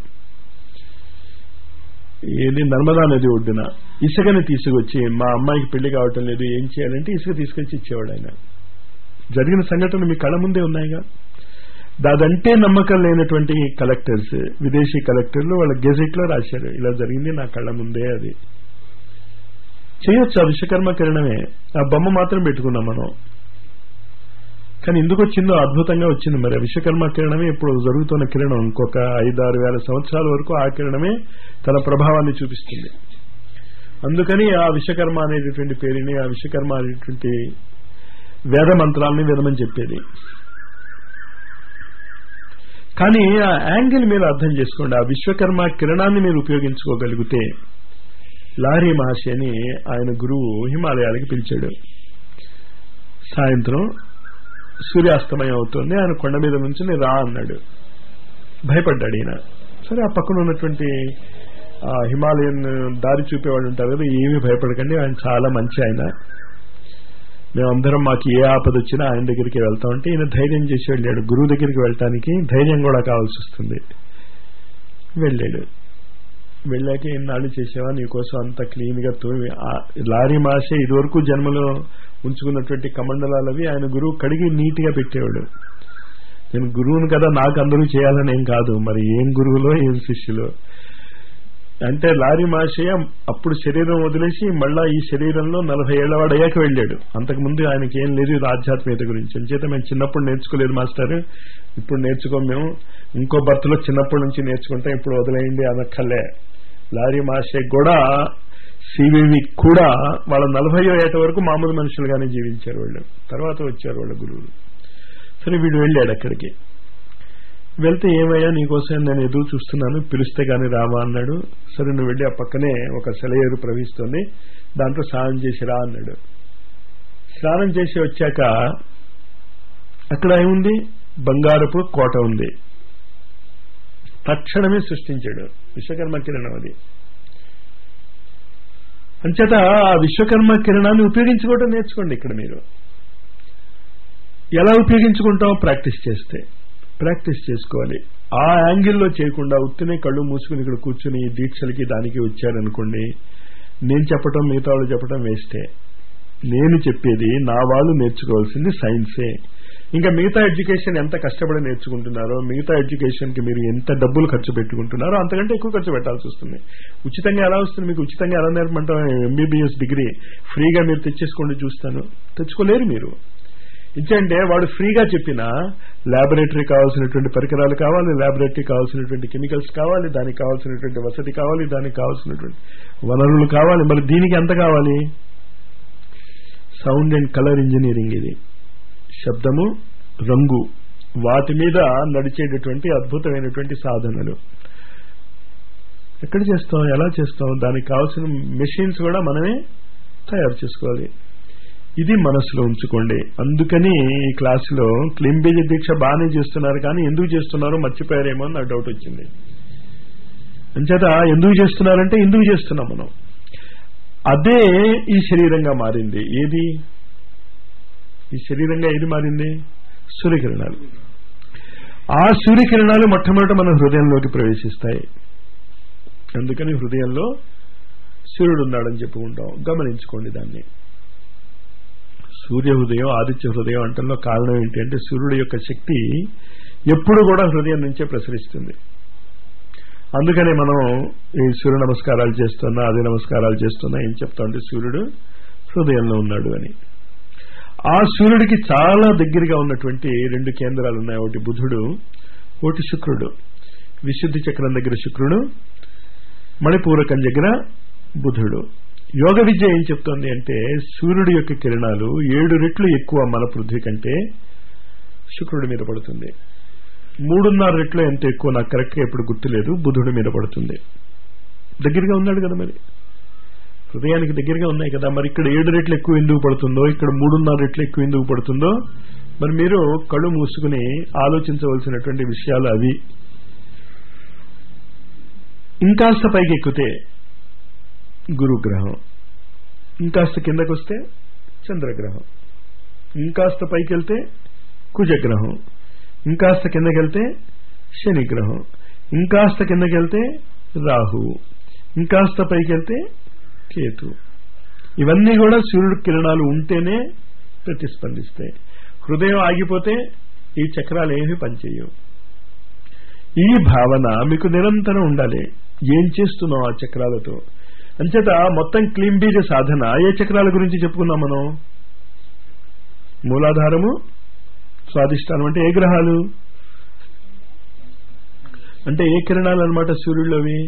ఏది నర్మదా నది ఒడ్డున ఇసుకని తీసుకొచ్చి మా అమ్మాయికి పెళ్లి కావటం లేదు ఏం చేయాలంటే ఇసుక తీసుకొచ్చి ఇచ్చేవాడు ఆయన జరిగిన సంఘటనలు మీ కళ్ళ ముందే ఉన్నాయిగా దాదంటే నమ్మకం లేనటువంటి కలెక్టర్స్ విదేశీ కలెక్టర్లు వాళ్ళ గెజెట్ లో రాశారు ఇలా జరిగింది నా కళ్ళ ముందే అది చేయొచ్చు ఆ విశ్వకర్మ కిరణమే ఆ బొమ్మ మాత్రం పెట్టుకున్నాం మనం కానీ ఎందుకు వచ్చిందో అద్భుతంగా వచ్చింది మరి ఆ విశ్వకర్మ కిరణమే ఇప్పుడు జరుగుతున్న కిరణం ఇంకొక ఐదారు వేల సంవత్సరాల వరకు ఆ కిరణమే తన ప్రభావాన్ని చూపిస్తుంది అందుకని ఆ విశ్వకర్మ అనేటటువంటి పేరుని ఆ విశ్వకర్మ అనేటువంటి వేద మంత్రాలని వినమని చెప్పేది కానీ ఆ యాంగిల్ మీరు అర్థం చేసుకోండి ఆ విశ్వకర్మ కిరణాన్ని మీరు ఉపయోగించుకోగలిగితే లారీ మహర్షి అని ఆయన గురువు హిమాలయాలకి పిలిచాడు సాయంత్రం సూర్యాస్తమయం అవుతుంది ఆయన కొండ మీద నుంచి రా అన్నాడు భయపడ్డాడు ఈయన సరే ఆ పక్కన ఉన్నటువంటి ఆ హిమాలయన్ దారి చూపేవాడు ఉంటారు కదా ఏమీ భయపడకండి ఆయన చాలా మంచి ఆయన మేమందరం మాకు ఏ ఆపద వచ్చినా ఆయన దగ్గరికి వెళ్తామంటే ఈయన ధైర్యం చేసి వెళ్ళాడు గురువు దగ్గరికి వెళ్ళటానికి ధైర్యం కూడా కావాల్సి వస్తుంది వెళ్ళాడు వెళ్ళాక ఎన్నాళ్ళు చేసావా నీకోసం అంత క్లీన్ గా తోమి ఆ లారీ మాసే ఇదివరకు జన్మలో ఉంచుకున్నటువంటి కమండలాలు అవి ఆయన గురువు కడిగి నీట్ గా పెట్టేవాడు నేను గురువును కదా నాకు అందరూ చేయాలని ఏం కాదు మరి ఏం గురువులో ఏం శిష్యులో అంటే లారీ మాషయ్య అప్పుడు శరీరం వదిలేసి మళ్ళా ఈ శరీరంలో నలభై ఏళ్ల వాడు అయ్యాక వెళ్ళాడు అంతకుముందు ఆయనకి ఏం లేదు ఇది ఆధ్యాత్మికత గురించి అంచేత మేము చిన్నప్పుడు నేర్చుకోలేదు మాస్టర్ ఇప్పుడు నేర్చుకోం మేము ఇంకో భర్తలో చిన్నప్పటి నుంచి నేర్చుకుంటాం ఇప్పుడు వదిలేయండి అనక్కర్లే లారీ మాషయ్య కూడా సివివి కూడా వాళ్ళ నలభయో ఏట వరకు మామూలు మనుషులుగానే జీవించారు వాళ్ళు తర్వాత వచ్చారు వాళ్ళ గురువులు సరే వీడు వెళ్ళాడు అక్కడికి వెళ్తే ఏమయ్యా నీకోసం నేను ఎదురు చూస్తున్నాను పిలిస్తే గాని రావా అన్నాడు సరే నువ్వు వెళ్ళి ఆ పక్కనే ఒక సెలయేరు ప్రవహిస్తుంది దాంట్లో స్నానం చేసి రా అన్నాడు స్నానం చేసి వచ్చాక అక్కడ ఏముంది బంగారపు కోట ఉంది తక్షణమే సృష్టించాడు విశ్వకర్మ కిరణం అది అంచేత ఆ విశ్వకర్మ కిరణాన్ని ఉపయోగించుకోవడం నేర్చుకోండి ఇక్కడ మీరు ఎలా ఉపయోగించుకుంటాం ప్రాక్టీస్ చేస్తే ప్రాక్టీస్ చేసుకోవాలి ఆ యాంగిల్లో చేయకుండా ఉత్తినే కళ్ళు మూసుకుని ఇక్కడ కూర్చుని ఈ దీక్షలకి దానికి వచ్చారనుకోండి నేను చెప్పటం మిగతా వాళ్ళు చెప్పటం వేస్టే నేను చెప్పేది నా వాళ్ళు నేర్చుకోవాల్సింది సైన్సే ఇంకా మిగతా ఎడ్యుకేషన్ ఎంత కష్టపడి నేర్చుకుంటున్నారో మిగతా ఎడ్యుకేషన్ కి మీరు ఎంత డబ్బులు ఖర్చు పెట్టుకుంటున్నారో అంతకంటే ఎక్కువ ఖర్చు పెట్టాల్సి వస్తుంది ఉచితంగా ఎలా వస్తుంది మీకు ఉచితంగా ఎలా నేర్పమంటాం ఎంబీబీఎస్ డిగ్రీ ఫ్రీగా మీరు తెచ్చేసుకోండి చూస్తాను తెచ్చుకోలేరు మీరు ఇచ్చంటే వాడు ఫ్రీగా చెప్పిన ల్యాబొరేటరీ కావాల్సినటువంటి పరికరాలు కావాలి ల్యాబొరేటరీ కావాల్సినటువంటి కెమికల్స్ కావాలి దానికి కావాల్సినటువంటి వసతి కావాలి దానికి కావాల్సినటువంటి వనరులు కావాలి మరి దీనికి ఎంత కావాలి సౌండ్ అండ్ కలర్ ఇంజనీరింగ్ ఇది శబ్దము రంగు వాటి మీద నడిచేటటువంటి అద్భుతమైనటువంటి సాధనలు ఎక్కడ చేస్తాం ఎలా చేస్తాం దానికి కావాల్సిన మెషిన్స్ కూడా మనమే తయారు చేసుకోవాలి ఇది మనసులో ఉంచుకోండి అందుకని ఈ క్లాసులో క్లింబేజ దీక్ష బాగానే చేస్తున్నారు కానీ ఎందుకు చేస్తున్నారో మర్చిపోయారేమో అని నాకు డౌట్ వచ్చింది అంచేత ఎందుకు చేస్తున్నారంటే ఎందుకు చేస్తున్నాం మనం అదే ఈ శరీరంగా మారింది ఏది ఈ శరీరంగా ఏది మారింది సూర్యకిరణాలు ఆ సూర్యకిరణాలు మొట్టమొదట మన హృదయంలోకి ప్రవేశిస్తాయి అందుకని హృదయంలో సూర్యుడు ఉన్నాడని చెప్పుకుంటాం గమనించుకోండి దాన్ని సూర్య హృదయం ఆదిత్య హృదయం అంటంలో కారణం ఏంటి అంటే సూర్యుడి యొక్క శక్తి ఎప్పుడు కూడా హృదయం నుంచే ప్రసరిస్తుంది అందుకనే మనం ఈ సూర్య నమస్కారాలు చేస్తున్నా అది నమస్కారాలు చేస్తున్నా ఏం చెప్తా ఉంటే సూర్యుడు హృదయంలో ఉన్నాడు అని ఆ సూర్యుడికి చాలా దగ్గరగా ఉన్నటువంటి రెండు కేంద్రాలు ఉన్నాయి ఒకటి బుధుడు ఒకటి శుక్రుడు విశుద్ధి చక్రం దగ్గర శుక్రుడు మణిపూరకం దగ్గర బుధుడు యోగ విద్య ఏం చెప్తోంది అంటే సూర్యుడి యొక్క కిరణాలు ఏడు రెట్లు ఎక్కువ మన పృథ్వీ కంటే శుక్రుడి మీద పడుతుంది మూడున్నర రెట్లు ఎంత ఎక్కువ నాకు కరెక్ట్గా ఎప్పుడు గుర్తులేదు బుధుడి మీద పడుతుంది దగ్గరగా ఉన్నాడు కదా మరి హృదయానికి దగ్గరగా ఉన్నాయి కదా మరి ఇక్కడ ఏడు రెట్లు ఎక్కువ ఎందుకు పడుతుందో ఇక్కడ మూడున్నర రెట్లు ఎక్కువ ఎందుకు పడుతుందో మరి మీరు కళ్ళు మూసుకుని ఆలోచించవలసినటువంటి విషయాలు అవి ఇంకాస్త పైకి ఎక్కితే గురుగ్రహం ఇంకాస్త కిందకు వస్తే చంద్రగ్రహం ఇంకాస్త పైకి వెళ్తే కుజగ్రహం ఇంకాస్త కిందకి వెళ్తే శనిగ్రహం ఇంకాస్త కిందకి వెళ్తే రాహువు ఇంకాస్త పైకి వెళ్తే కేతు ఇవన్నీ కూడా సూర్యుడు కిరణాలు ఉంటేనే ప్రతిస్పందిస్తాయి హృదయం ఆగిపోతే ఈ చక్రాలు ఏమీ పనిచేయవు ఈ భావన మీకు నిరంతరం ఉండాలి ఏం చేస్తున్నాం ఆ చక్రాలతో అంచేత మొత్తం క్లీన్ బీజ సాధన ఏ చక్రాల గురించి చెప్పుకున్నాం మనం మూలాధారము స్వాదిష్టానం అంటే ఏ గ్రహాలు అంటే ఏ కిరణాలు అనమాట సూర్యుడిలోవి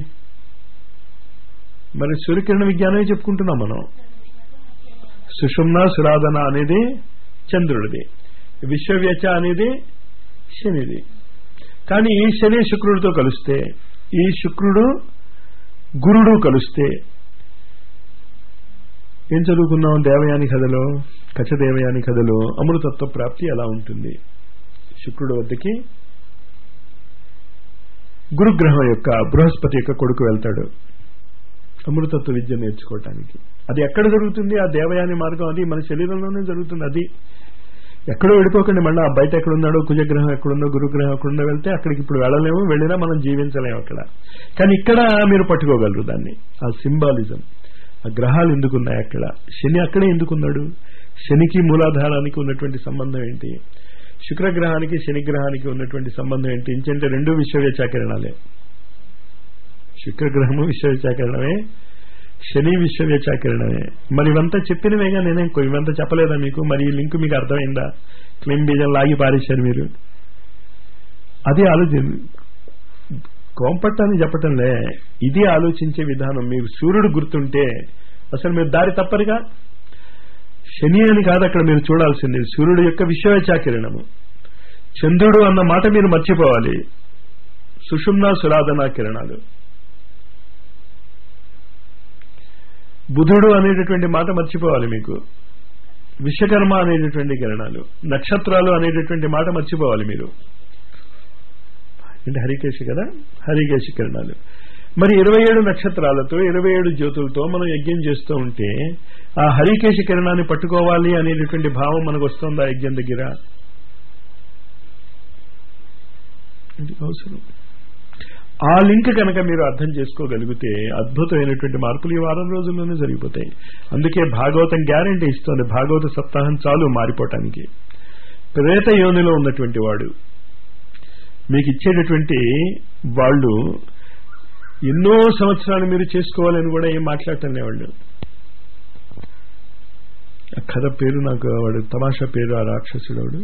మరి సూర్యకిరణ విజ్ఞానమే చెప్పుకుంటున్నాం మనం సుషుమ్న సురాధన అనేది చంద్రుడిది విశ్వవ్యచ అనేది శనిది కానీ ఈ శని శుక్రుడితో కలిస్తే ఈ శుక్రుడు గురుడు కలిస్తే ఏం చదువుకున్నాం దేవయాని కథలో కచదేవయాని కథలో అమృతత్వ ప్రాప్తి ఎలా ఉంటుంది శుక్రుడు వద్దకి గురుగ్రహం యొక్క బృహస్పతి యొక్క కొడుకు వెళ్తాడు అమృతత్వ విద్య నేర్చుకోవటానికి అది ఎక్కడ జరుగుతుంది ఆ దేవయాని మార్గం అది మన శరీరంలోనే జరుగుతుంది అది ఎక్కడో వెళ్ళిపోకండి మళ్ళీ ఆ బయట ఎక్కడున్నాడో కుజగ్రహం ఎక్కడుందో గురుగ్రహం ఎక్కడుందో వెళ్తే అక్కడికి ఇప్పుడు వెళ్ళలేము వెళ్ళినా మనం జీవించలేము అక్కడ కానీ ఇక్కడ మీరు పట్టుకోగలరు దాన్ని ఆ సింబాలిజం ఆ గ్రహాలు ఎందుకున్నాయి అక్కడ శని అక్కడే ఎందుకున్నాడు శనికి మూలాధారానికి ఉన్నటువంటి సంబంధం ఏంటి శుక్రగ్రహానికి శనిగ్రహానికి ఉన్నటువంటి సంబంధం ఏంటి ఇంకంటే రెండు విశ్వవ్యచాకిరణాలే శుక్రగ్రహము విశ్వవ్యచాకిరణమే శని విశ్వవ్యచాకిరణమే మరి ఇవంతా చెప్పినవేగా నేనేం కొ- ఇవంతా చెప్పలేదా మీకు మరి ఈ లింక్ మీకు అర్థమైందా క్లీన్ బీజం లాగి పారేశారు మీరు అది ఆలోచన కోంపట్టాన్ని చెప్పటంలే ఇది ఆలోచించే విధానం మీకు సూర్యుడు గుర్తుంటే అసలు మీరు దారి తప్పరుగా శని అని కాదు అక్కడ మీరు చూడాల్సింది సూర్యుడు యొక్క విశ్వవ్యచాకిరణము చంద్రుడు అన్న మాట మీరు మర్చిపోవాలి సుషుమ్న సురాధన కిరణాలు బుధుడు అనేటటువంటి మాట మర్చిపోవాలి మీకు విశ్వకర్మ అనేటటువంటి కిరణాలు నక్షత్రాలు అనేటటువంటి మాట మర్చిపోవాలి మీరు అంటే హరికేశి కదా హరికేశి కిరణాలు మరి ఇరవై ఏడు నక్షత్రాలతో ఇరవై ఏడు జ్యోతులతో మనం యజ్ఞం చేస్తూ ఉంటే ఆ హరికేశి కిరణాన్ని పట్టుకోవాలి అనేటటువంటి భావం మనకు వస్తుందా యజ్ఞం దగ్గర ఇది అవసరం ఆ లింక్ కనుక మీరు అర్థం చేసుకోగలిగితే అద్భుతమైనటువంటి మార్పులు ఈ వారం రోజుల్లోనే జరిగిపోతాయి అందుకే భాగవతం గ్యారంటీ ఇస్తుంది భాగవత సప్తాహం చాలు మారిపోవటానికి ప్రేత యోనిలో ఉన్నటువంటి వాడు మీకు ఇచ్చేటటువంటి వాళ్ళు ఎన్నో సంవత్సరాలు మీరు చేసుకోవాలని కూడా ఏం మాట్లాడటం వాళ్ళు ఆ కథ పేరు నాకు వాడు తమాషా పేరు ఆ రాక్షసుడు వాడు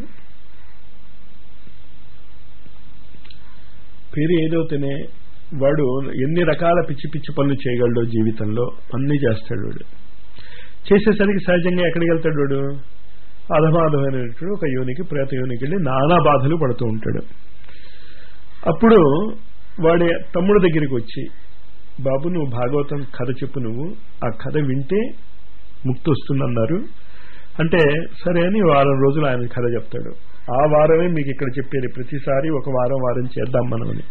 పేరు ఏదవుతేనే వాడు ఎన్ని రకాల పిచ్చి పిచ్చి పనులు చేయగలడో జీవితంలో అన్ని చేస్తాడు వాడు చేసేసరికి సహజంగా ఎక్కడికి వెళ్తాడు వాడు అధమాధమైనటువంటి ఒక యోనికి ప్రేత యోనికి వెళ్ళి నానా బాధలు పడుతూ ఉంటాడు అప్పుడు వాడి తమ్ముడు దగ్గరికి వచ్చి బాబు నువ్వు భాగవతం కథ చెప్పు నువ్వు ఆ కథ వింటే ముక్తి వస్తుందన్నారు అంటే సరే అని వారం రోజులు ఆయన కథ చెప్తాడు ఆ వారమే మీకు ఇక్కడ చెప్పేది ప్రతిసారి ఒక వారం వారం చేద్దాం మనం అని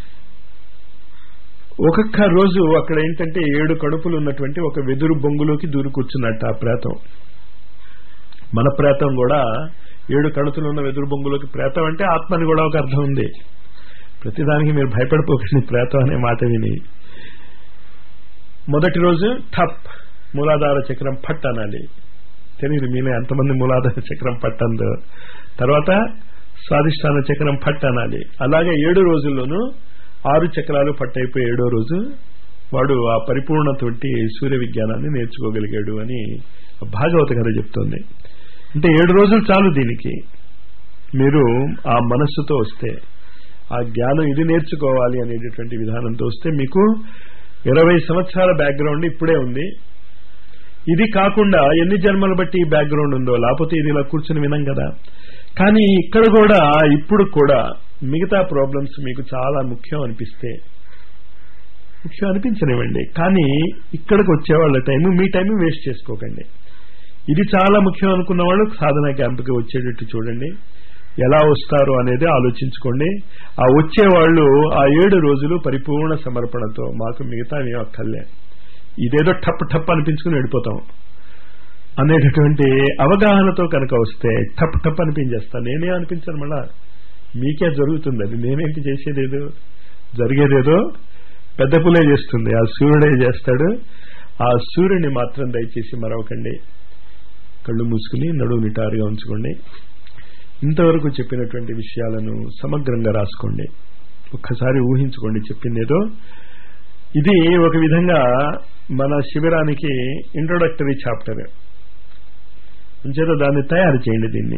ఒక్కొక్క రోజు అక్కడ ఏంటంటే ఏడు కడుపులు ఉన్నటువంటి ఒక వెదురు బొంగులోకి దూరి కూర్చున్నట్టు ఆ ప్రేతం మన ప్రేతం కూడా ఏడు కడుపులు ఉన్న వెదురు బొంగులోకి ప్రేతం అంటే ఆత్మని కూడా ఒక అర్థం ఉంది ప్రతిదానికి మీరు భయపడిపోకండి ప్రేతం అనే మాట విని మొదటి రోజు ఠప్ మూలాధార చక్రం పట్ అనాలి తెలియదు మీలో ఎంతమంది మూలాధార చక్రం పట్టందో తర్వాత స్వాదిష్టాన చక్రం పట్ అనాలి అలాగే ఏడు రోజుల్లోనూ ఆరు చక్రాలు పట్టయిపోయి ఏడో రోజు వాడు ఆ పరిపూర్ణతోటి సూర్య విజ్ఞానాన్ని నేర్చుకోగలిగాడు అని భాగవత కథ చెప్తోంది అంటే ఏడు రోజులు చాలు దీనికి మీరు ఆ మనస్సుతో వస్తే ఆ జ్ఞానం ఇది నేర్చుకోవాలి అనేటటువంటి విధానంతో వస్తే మీకు ఇరవై సంవత్సరాల బ్యాక్గ్రౌండ్ ఇప్పుడే ఉంది ఇది కాకుండా ఎన్ని జన్మలు బట్టి ఈ బ్యాక్గ్రౌండ్ ఉందో లేకపోతే ఇది ఇలా కూర్చుని వినం కదా కానీ ఇక్కడ కూడా ఇప్పుడు కూడా మిగతా ప్రాబ్లమ్స్ మీకు చాలా ముఖ్యం అనిపిస్తే ముఖ్యం అనిపించనివ్వండి కానీ ఇక్కడికి వచ్చేవాళ్ళ టైం మీ టైం వేస్ట్ చేసుకోకండి ఇది చాలా ముఖ్యం అనుకున్న వాళ్ళు సాధన క్యాంపుకి వచ్చేటట్టు చూడండి ఎలా వస్తారు అనేది ఆలోచించుకోండి ఆ వచ్చేవాళ్ళు ఆ ఏడు రోజులు పరిపూర్ణ సమర్పణతో మాకు మిగతా ఏం అక్కర్లే ఇదేదో టప్ టప్ అనిపించుకుని వెళ్ళిపోతాం అనేటటువంటి అవగాహనతో కనుక వస్తే టప్ టప్ అనిపించేస్తాను నేనే అనిపించాను మళ్ళా మీకే జరుగుతుంది అది నేనేంటి చేసేదేదో జరిగేదేదో పెద్ద పులే చేస్తుంది ఆ సూర్యుడే చేస్తాడు ఆ సూర్యుని మాత్రం దయచేసి మరవకండి కళ్ళు మూసుకుని నడువు నిటారుగా ఉంచుకోండి ఇంతవరకు చెప్పినటువంటి విషయాలను సమగ్రంగా రాసుకోండి ఒక్కసారి ఊహించుకోండి చెప్పిందేదో ఇది ఒక విధంగా మన శిబిరానికి ఇంట్రొడక్టరీ చాప్టర్ అంచేత దాన్ని తయారు చేయండి దీన్ని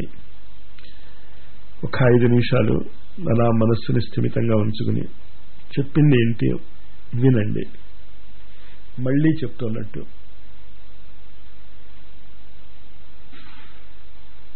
ఒక ఐదు నిమిషాలు అలా మనస్సుని స్థిమితంగా ఉంచుకుని చెప్పింది ఏంటి వినండి మళ్ళీ చెప్తున్నట్టు